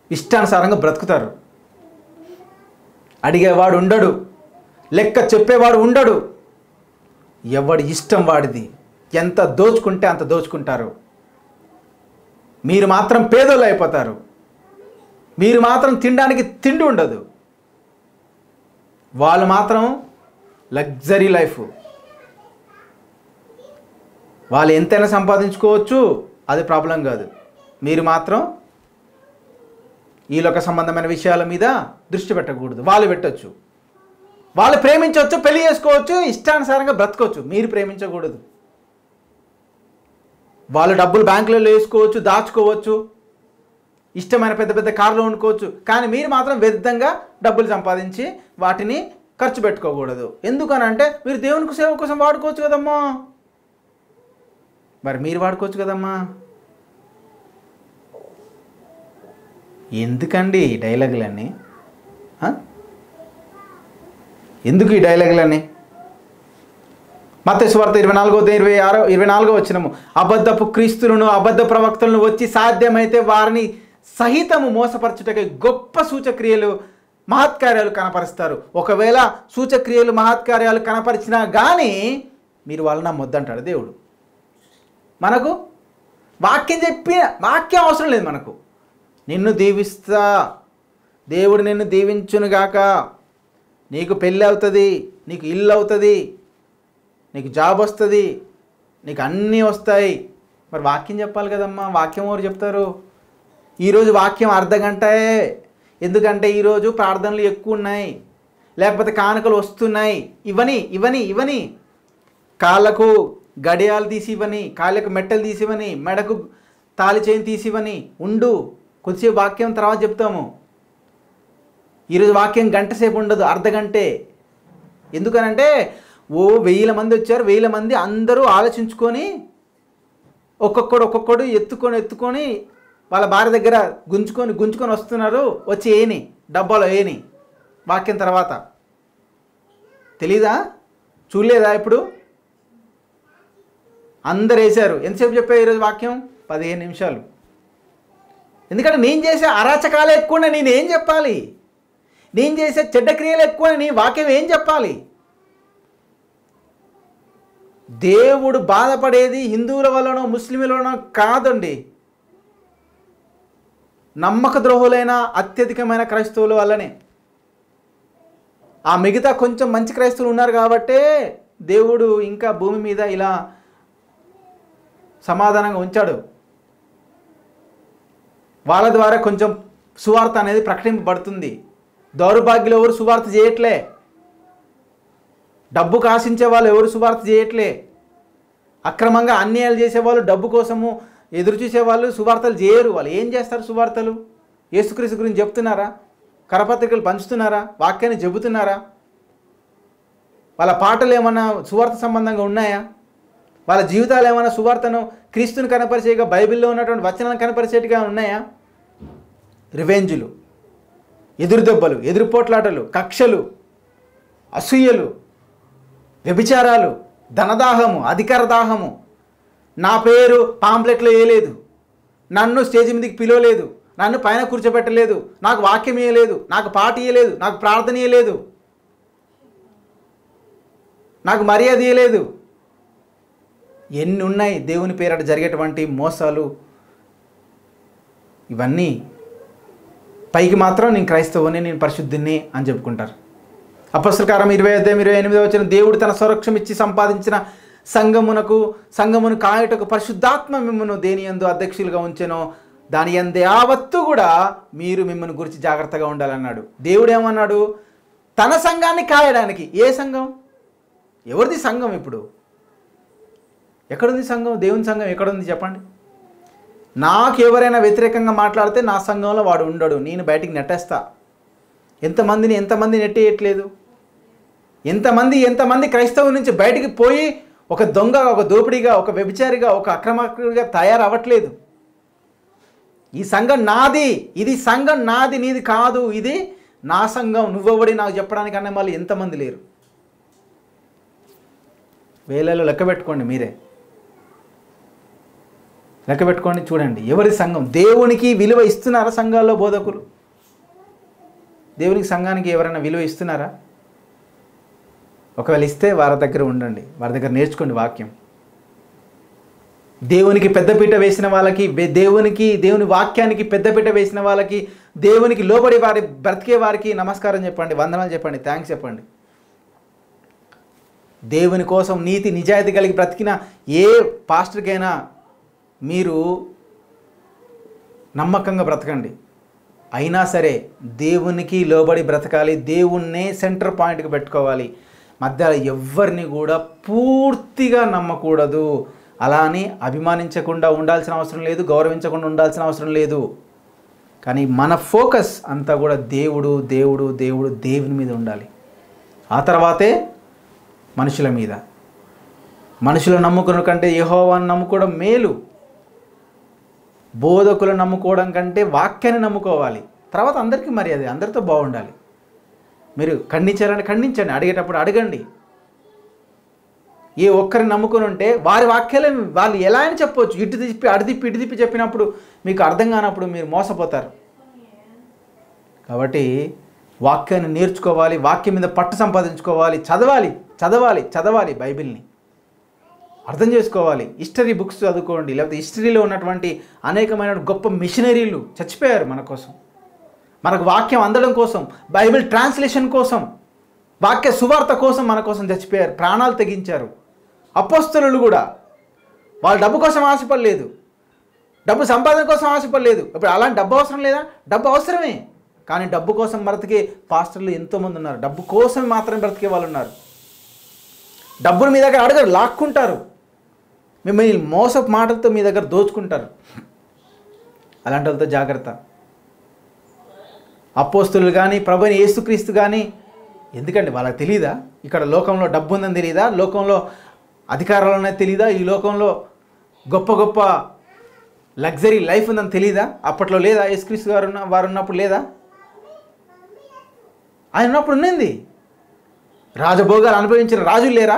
ఇష్టానుసారంగా బ్రతుకుతారు అడిగేవాడు ఉండడు లెక్క చెప్పేవాడు ఉండడు ఎవడి ఇష్టం వాడిది ఎంత దోచుకుంటే అంత దోచుకుంటారు మీరు మాత్రం పేదోళ్ళు అయిపోతారు మీరు మాత్రం తినడానికి తిండి ఉండదు వాళ్ళు మాత్రం లగ్జరీ లైఫ్ వాళ్ళు ఎంతైనా సంపాదించుకోవచ్చు అది ప్రాబ్లం కాదు మీరు మాత్రం ఈ లోక సంబంధమైన విషయాల మీద దృష్టి పెట్టకూడదు వాళ్ళు పెట్టొచ్చు వాళ్ళు ప్రేమించవచ్చు పెళ్లి చేసుకోవచ్చు ఇష్టానుసారంగా బ్రతకవచ్చు మీరు ప్రేమించకూడదు వాళ్ళు డబ్బులు బ్యాంకులలో వేసుకోవచ్చు దాచుకోవచ్చు ఇష్టమైన పెద్ద పెద్ద కార్లు వండుకోవచ్చు కానీ మీరు మాత్రం వ్యర్థంగా డబ్బులు సంపాదించి వాటిని ఖర్చు పెట్టుకోకూడదు ఎందుకనంటే మీరు దేవునికి సేవ కోసం వాడుకోవచ్చు కదమ్మా మరి మీరు వాడుకోవచ్చు కదమ్మా ఎందుకండి ఈ డైలాగులన్నీ ఆ? ఎందుకు ఈ డైలాగులన్నీ మత స్వార్థ ఇరవై నాలుగో ఇరవై ఆరో ఇరవై నాలుగో వచ్చినము అబద్ధపు క్రీస్తులను అబద్ధ ప్రవక్తలను వచ్చి సాధ్యమైతే వారిని సహితము మోసపరచుటకై గొప్ప సూచక్రియలు మహత్కార్యాలు కనపరుస్తారు ఒకవేళ సూచక్రియలు మహత్కార్యాలు కనపరిచినా కానీ మీరు వాళ్ళని నమ్మొద్దంటాడు దేవుడు మనకు వాక్యం చెప్పి వాక్యం అవసరం లేదు మనకు నిన్ను దీవిస్తా దేవుడు నిన్ను దీవించునుగాక నీకు పెళ్ళి అవుతుంది నీకు ఇల్లు అవుతుంది నీకు జాబ్ వస్తుంది నీకు అన్నీ వస్తాయి మరి వాక్యం చెప్పాలి కదమ్మా వాక్యం ఎవరు చెప్తారు ఈరోజు వాక్యం అర్ధ గంటే ఎందుకంటే ఈరోజు ప్రార్థనలు ఎక్కువ ఉన్నాయి లేకపోతే కానుకలు వస్తున్నాయి ఇవని ఇవని ఇవని కాళ్ళకు గడియాలు తీసి ఇవ్వని కాళ్ళకు మెట్టలు తీసి ఇవ్వని మెడకు తాలి చేయి తీసి ఇవ్వని ఉండు కొద్దిసేపు వాక్యం తర్వాత చెప్తాము ఈరోజు వాక్యం గంట సేపు ఉండదు అర్ధ గంటే ఎందుకనంటే ఓ వెయ్యిల మంది వచ్చారు వేల మంది అందరూ ఆలోచించుకొని ఒక్కొక్కడు ఒక్కొక్కడు ఎత్తుకొని ఎత్తుకొని వాళ్ళ భార్య దగ్గర గుంజుకొని గుంజుకొని వస్తున్నారు వచ్చి ఏని డబ్బాలో ఏని వాక్యం తర్వాత తెలీదా చూడలేదా ఇప్పుడు అందరు వేశారు ఎంతసేపు చెప్పారు ఈరోజు వాక్యం పదిహేను నిమిషాలు ఎందుకంటే నేను చేసే అరాచకాలు ఎక్కువ నేను ఏం చెప్పాలి నేను చేసే చెడ్డ క్రియలు ఎక్కువ నీ వాక్యం ఏం చెప్పాలి దేవుడు బాధపడేది హిందువుల వలనో ముస్లింల వలనో కాదండి నమ్మక ద్రోహులైన అత్యధికమైన క్రైస్తవుల వల్లనే ఆ మిగతా కొంచెం మంచి క్రైస్తవులు ఉన్నారు కాబట్టే దేవుడు ఇంకా భూమి మీద ఇలా సమాధానంగా ఉంచాడు వాళ్ళ ద్వారా కొంచెం సువార్త అనేది ప్రకటింపబడుతుంది దౌర్భాగ్యులు ఎవరు సువార్త చేయట్లే డబ్బు కాసించే వాళ్ళు ఎవరు సువార్త చేయట్లే అక్రమంగా అన్యాయాలు చేసేవాళ్ళు డబ్బు కోసము ఎదురు చూసేవాళ్ళు సువార్తలు చేయరు వాళ్ళు ఏం చేస్తారు సువార్తలు యేసుక్రీస్తు గురించి చెప్తున్నారా కరపత్రికలు పంచుతున్నారా వాక్యాన్ని చెబుతున్నారా వాళ్ళ పాటలు ఏమన్నా సువార్త సంబంధంగా ఉన్నాయా వాళ్ళ జీవితాలు ఏమైనా సువార్తను క్రీస్తుని కనపరిచేగా బైబిల్లో ఉన్నటువంటి వచనాలను కనపరిచేట్టుగా ఉన్నాయా రివెంజులు ఎదురు దెబ్బలు ఎదురు పోట్లాటలు కక్షలు అసూయలు వ్యభిచారాలు ధనదాహము అధికార దాహము నా పేరు పాంప్లెట్లో వేయలేదు నన్ను స్టేజ్ మీదకి పిలవలేదు నన్ను పైన కూర్చోబెట్టలేదు నాకు వాక్యం ఇవ్వలేదు నాకు పాట ఇవ్వలేదు నాకు ప్రార్థన ఇవ్వలేదు నాకు మర్యాద ఇవ్వలేదు ఎన్ని ఉన్నాయి దేవుని పేరట జరిగేటువంటి మోసాలు ఇవన్నీ పైకి మాత్రం నేను క్రైస్తవుని నేను పరిశుద్ధిని అని చెప్పుకుంటారు అపస్రకారం ఇరవై అధ్యాయం ఇరవై ఎనిమిది వచ్చిన దేవుడు తన స్వరక్షం ఇచ్చి సంపాదించిన సంగమునకు సంగమును కాయటకు పరిశుద్ధాత్మ మిమ్మను దేని యందు అధ్యక్షులుగా ఉంచెనో దాని అందే యావత్తు కూడా మీరు మిమ్మల్ని గురించి జాగ్రత్తగా ఉండాలన్నాడు దేవుడు ఏమన్నాడు తన సంఘాన్ని కాయడానికి ఏ సంఘం ఎవరిది సంఘం ఇప్పుడు ఎక్కడుంది సంఘం దేవుని సంఘం ఎక్కడుంది చెప్పండి నాకు ఎవరైనా వ్యతిరేకంగా మాట్లాడితే నా సంఘంలో వాడు ఉండడు నేను బయటికి నెట్టేస్తా ఎంతమందిని ఎంతమంది నెట్టేయట్లేదు ఎంతమంది ఎంతమంది క్రైస్తవుల నుంచి బయటికి పోయి ఒక దొంగ ఒక దోపిడిగా ఒక వ్యభిచారిగా ఒక అక్రమకుడిగా తయారవ్వట్లేదు ఈ సంఘం నాది ఇది సంఘం నాది నీది కాదు ఇది నా సంఘం నువ్వెవడి నాకు చెప్పడానికి అనే వాళ్ళు ఎంతమంది లేరు వేలలో లెక్క పెట్టుకోండి మీరే లెక్క పెట్టుకోండి చూడండి ఎవరి సంఘం దేవునికి విలువ ఇస్తున్నారా సంఘాల్లో బోధకులు దేవునికి సంఘానికి ఎవరైనా విలువ ఇస్తున్నారా ఒకవేళ ఇస్తే వారి దగ్గర ఉండండి వారి దగ్గర నేర్చుకోండి వాక్యం దేవునికి పెద్దపీట వేసిన వాళ్ళకి బే- దేవునికి దేవుని వాక్యానికి పెద్దపీట వేసిన వాళ్ళకి దేవునికి లోబడి వారి బ్రతికే వారికి నమస్కారం చెప్పండి వందనాలు చెప్పండి థ్యాంక్స్ చెప్పండి దేవుని కోసం నీతి నిజాయితీ కలిగి బ్రతికిన ఏ పాస్టర్కైనా మీరు నమ్మకంగా బ్రతకండి అయినా సరే దేవునికి లోబడి బ్రతకాలి దేవుణ్ణే సెంటర్ పాయింట్కి పెట్టుకోవాలి మధ్యలో ఎవరిని కూడా పూర్తిగా నమ్మకూడదు అలా అని అభిమానించకుండా ఉండాల్సిన అవసరం లేదు గౌరవించకుండా ఉండాల్సిన అవసరం లేదు కానీ మన ఫోకస్ అంతా కూడా దేవుడు దేవుడు దేవుడు దేవుని మీద ఉండాలి ఆ తర్వాతే మనుషుల మీద మనుషులు నమ్ముకున్న కంటే యెహోవాను నమ్ముకోవడం మేలు బోధకులు నమ్ముకోవడం కంటే వాక్యాన్ని నమ్ముకోవాలి తర్వాత అందరికీ మర్యాద అందరితో బాగుండాలి మీరు ఖండించాలని ఖండించండి అడిగేటప్పుడు అడగండి ఏ ఒక్కరిని నమ్ముకుని ఉంటే వారి వాక్యాలే వాళ్ళు ఎలా అని చెప్పొచ్చు ఇటు తిప్పి అటు తిప్పి ఇటు తిప్పి చెప్పినప్పుడు మీకు అర్థం కానప్పుడు మీరు మోసపోతారు కాబట్టి వాక్యాన్ని నేర్చుకోవాలి వాక్యం మీద పట్టు సంపాదించుకోవాలి చదవాలి చదవాలి చదవాలి బైబిల్ని అర్థం చేసుకోవాలి హిస్టరీ బుక్స్ చదువుకోండి లేకపోతే హిస్టరీలో ఉన్నటువంటి అనేకమైన గొప్ప మిషనరీలు చచ్చిపోయారు మన కోసం మనకు వాక్యం అందడం కోసం బైబిల్ ట్రాన్స్లేషన్ కోసం వాక్య సువార్త కోసం మన కోసం చచ్చిపోయారు ప్రాణాలు తెగించారు అపోస్తలు కూడా వాళ్ళు డబ్బు కోసం ఆశపడలేదు డబ్బు సంపాదన కోసం ఆశపడలేదు ఇప్పుడు అలాంటి డబ్బు అవసరం లేదా డబ్బు అవసరమే కానీ డబ్బు కోసం బ్రతికే పాస్టర్లు ఎంతోమంది ఉన్నారు డబ్బు కోసం మాత్రమే బ్రతికే వాళ్ళు ఉన్నారు డబ్బులు మీ దగ్గర అడగరు లాక్కుంటారు మిమ్మల్ని మోసపు మాటలతో మీ దగ్గర దోచుకుంటారు అలాంటి వాళ్ళతో జాగ్రత్త అపోస్తులు కానీ ప్రభుని యేసుక్రీస్తు కానీ ఎందుకండి వాళ్ళకి తెలియదా ఇక్కడ లోకంలో డబ్బు ఉందని తెలియదా లోకంలో అధికారాలు ఉన్నాయని తెలియదా ఈ లోకంలో గొప్ప గొప్ప లగ్జరీ లైఫ్ ఉందని తెలియదా అప్పట్లో లేదా యేసుక్రీస్తు గారు ఉన్న వారు ఉన్నప్పుడు లేదా ఆయన ఉన్నప్పుడు ఉన్నింది రాజభోగాలు అనుభవించిన రాజులు లేరా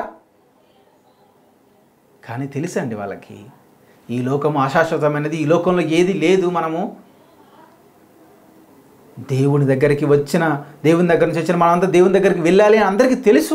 కానీ తెలుసండి వాళ్ళకి ఈ లోకం అశాశ్వతమైనది ఈ లోకంలో ఏది లేదు మనము దేవుని దగ్గరికి వచ్చిన దేవుని దగ్గర నుంచి వచ్చిన మనంతా దేవుని దగ్గరికి వెళ్ళాలి అని అందరికీ తెలుసు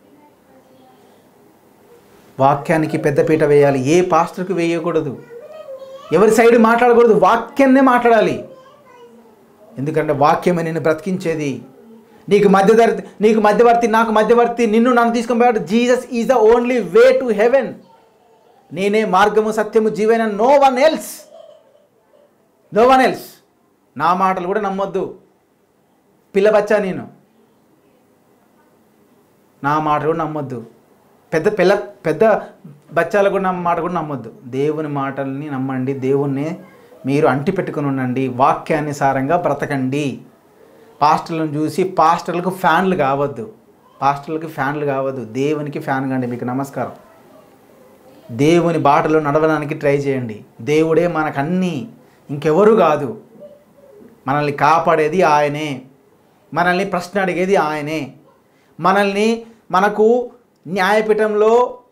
వాక్యానికి పెద్దపీట వేయాలి ఏ పాస్టర్కి వేయకూడదు ఎవరి సైడ్ మాట్లాడకూడదు వాక్యాన్నే మాట్లాడాలి ఎందుకంటే వాక్యమే నిన్ను బ్రతికించేది నీకు మధ్యవర్తి నీకు మధ్యవర్తి నాకు మధ్యవర్తి నిన్ను నన్ను తీసుకొని పోయాడు Jesus is the only way to heaven నేనే మార్గము సత్యము జీవైన no one else no one else నా మాటలు కూడా నమ్మొద్దు పిల్లబచ్చా నేను నా మాట కూడా నమ్మొద్దు పెద్ద పిల్ల పెద్ద బచ్చాలు కూడా నమ్మ మాట కూడా నమ్మొద్దు దేవుని మాటల్ని నమ్మండి దేవుణ్ణి మీరు అంటి పెట్టుకుని ఉండండి వాక్యానుసారంగా బ్రతకండి పాస్టర్లను చూసి పాస్టర్లకు ఫ్యాన్లు కావద్దు పాస్టర్లకు ఫ్యాన్లు కావద్దు దేవునికి ఫ్యాన్ కండి మీకు నమస్కారం దేవుని బాటలో నడవడానికి ట్రై చేయండి దేవుడే మనకన్నీ ఇంకెవరు కాదు మనల్ని కాపాడేది ఆయనే మనల్ని ప్రశ్న అడిగేది ఆయనే మనల్ని మనకు న్యాయపీఠంలో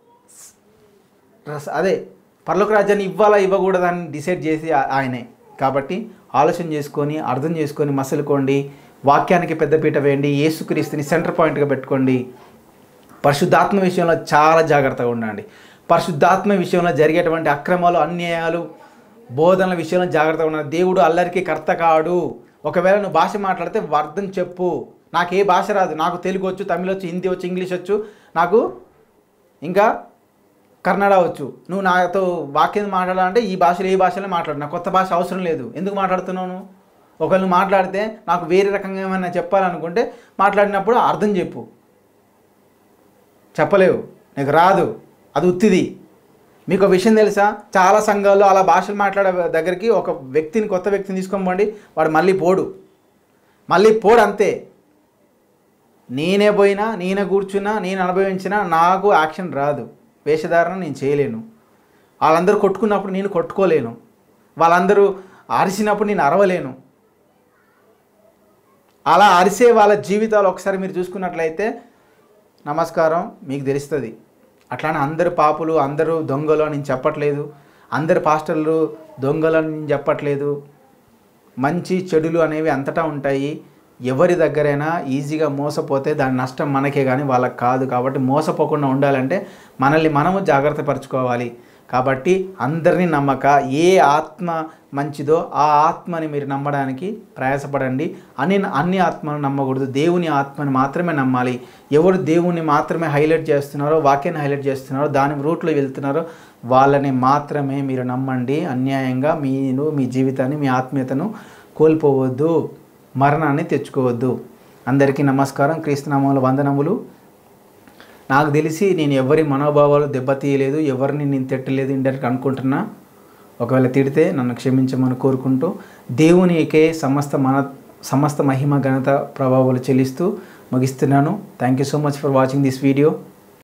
రస- అదే పర్లోక రాజ్యాన్ని ఇవ్వాలా ఇవ్వకూడదని డిసైడ్ చేసి ఆ- ఆయనే కాబట్టి ఆలోచన చేసుకొని అర్థం చేసుకొని మసలుకోండి వాక్యానికి పెద్దపీట వేయండి యేసుక్రీస్తుని సెంటర్ పాయింట్గా పెట్టుకోండి పరిశుద్ధాత్మ విషయంలో చాలా జాగ్రత్తగా ఉండండి పరిశుద్ధాత్మ విషయంలో జరిగేటువంటి అక్రమాలు అన్యాయాలు బోధనల విషయంలో జాగ్రత్తగా ఉండాలి దేవుడు అల్లరికి కర్త కాడు ఒకవేళ నువ్వు భాష మాట్లాడితే అర్థం చెప్పు నాకు ఏ భాష రాదు నాకు తెలుగు వచ్చు తమిళ వచ్చు హిందీ వచ్చు ఇంగ్లీష్ వచ్చు నాకు ఇంకా కన్నడ వచ్చు నువ్వు నాతో వాక్యం మాట్లాడాలంటే ఈ భాషలో ఏ భాషలో మాట్లాడు నాకు కొత్త భాష అవసరం లేదు ఎందుకు మాట్లాడుతున్నావు నువ్వు ఒకవేళ నువ్వు మాట్లాడితే నాకు వేరే రకంగా ఏమైనా చెప్పాలనుకుంటే మాట్లాడినప్పుడు అర్థం చెప్పు చెప్పలేవు నీకు రాదు అది ఉత్తిది మీకు ఒక విషయం తెలుసా చాలా సంఘాల్లో అలా భాషలు మాట్లాడే దగ్గరికి ఒక వ్యక్తిని కొత్త వ్యక్తిని తీసుకొని పోండి వాడు మళ్ళీ పోడు మళ్ళీ పోడు అంతే నేనే పోయినా నేనే కూర్చున్నా నేను అనుభవించినా నాకు యాక్షన్ రాదు వేషధారణ నేను చేయలేను వాళ్ళందరూ కొట్టుకున్నప్పుడు నేను కొట్టుకోలేను వాళ్ళందరూ అరిసినప్పుడు నేను అరవలేను అలా అరిసే వాళ్ళ జీవితాలు ఒకసారి మీరు చూసుకున్నట్లయితే నమస్కారం మీకు తెలుస్తుంది అట్లానే అందరు పాపులు అందరూ దొంగలు అని నేను చెప్పట్లేదు అందరు పాస్టర్లు దొంగలని నేను చెప్పట్లేదు మంచి చెడులు అనేవి అంతటా ఉంటాయి ఎవరి దగ్గరైనా ఈజీగా మోసపోతే దాని నష్టం మనకే కానీ వాళ్ళకి కాదు కాబట్టి మోసపోకుండా ఉండాలంటే మనల్ని మనము జాగ్రత్త పరచుకోవాలి కాబట్టి అందరినీ నమ్మక ఏ ఆత్మ మంచిదో ఆ ఆత్మని మీరు నమ్మడానికి ప్రయాసపడండి అన్ని అన్ని ఆత్మను నమ్మకూడదు దేవుని ఆత్మని మాత్రమే నమ్మాలి ఎవరు దేవుని మాత్రమే హైలైట్ చేస్తున్నారో వాక్యాన్ని హైలైట్ చేస్తున్నారో దాని రూట్లో వెళ్తున్నారో వాళ్ళని మాత్రమే మీరు నమ్మండి అన్యాయంగా మీరు మీ జీవితాన్ని మీ ఆత్మీయతను కోల్పోవద్దు మరణాన్ని తెచ్చుకోవద్దు అందరికీ నమస్కారం క్రీస్తునామంలో వందనములు నాకు తెలిసి నేను ఎవరి మనోభావాలు దెబ్బతీయలేదు ఎవరిని నేను తిట్టలేదు ఇండైరెక్ట్ అనుకుంటున్నా ఒకవేళ తిడితే నన్ను క్షమించమని కోరుకుంటూ దేవునికే సమస్త మన సమస్త మహిమ ఘనత ప్రభావాలు చెల్లిస్తూ ముగిస్తున్నాను thank you so much for watching this video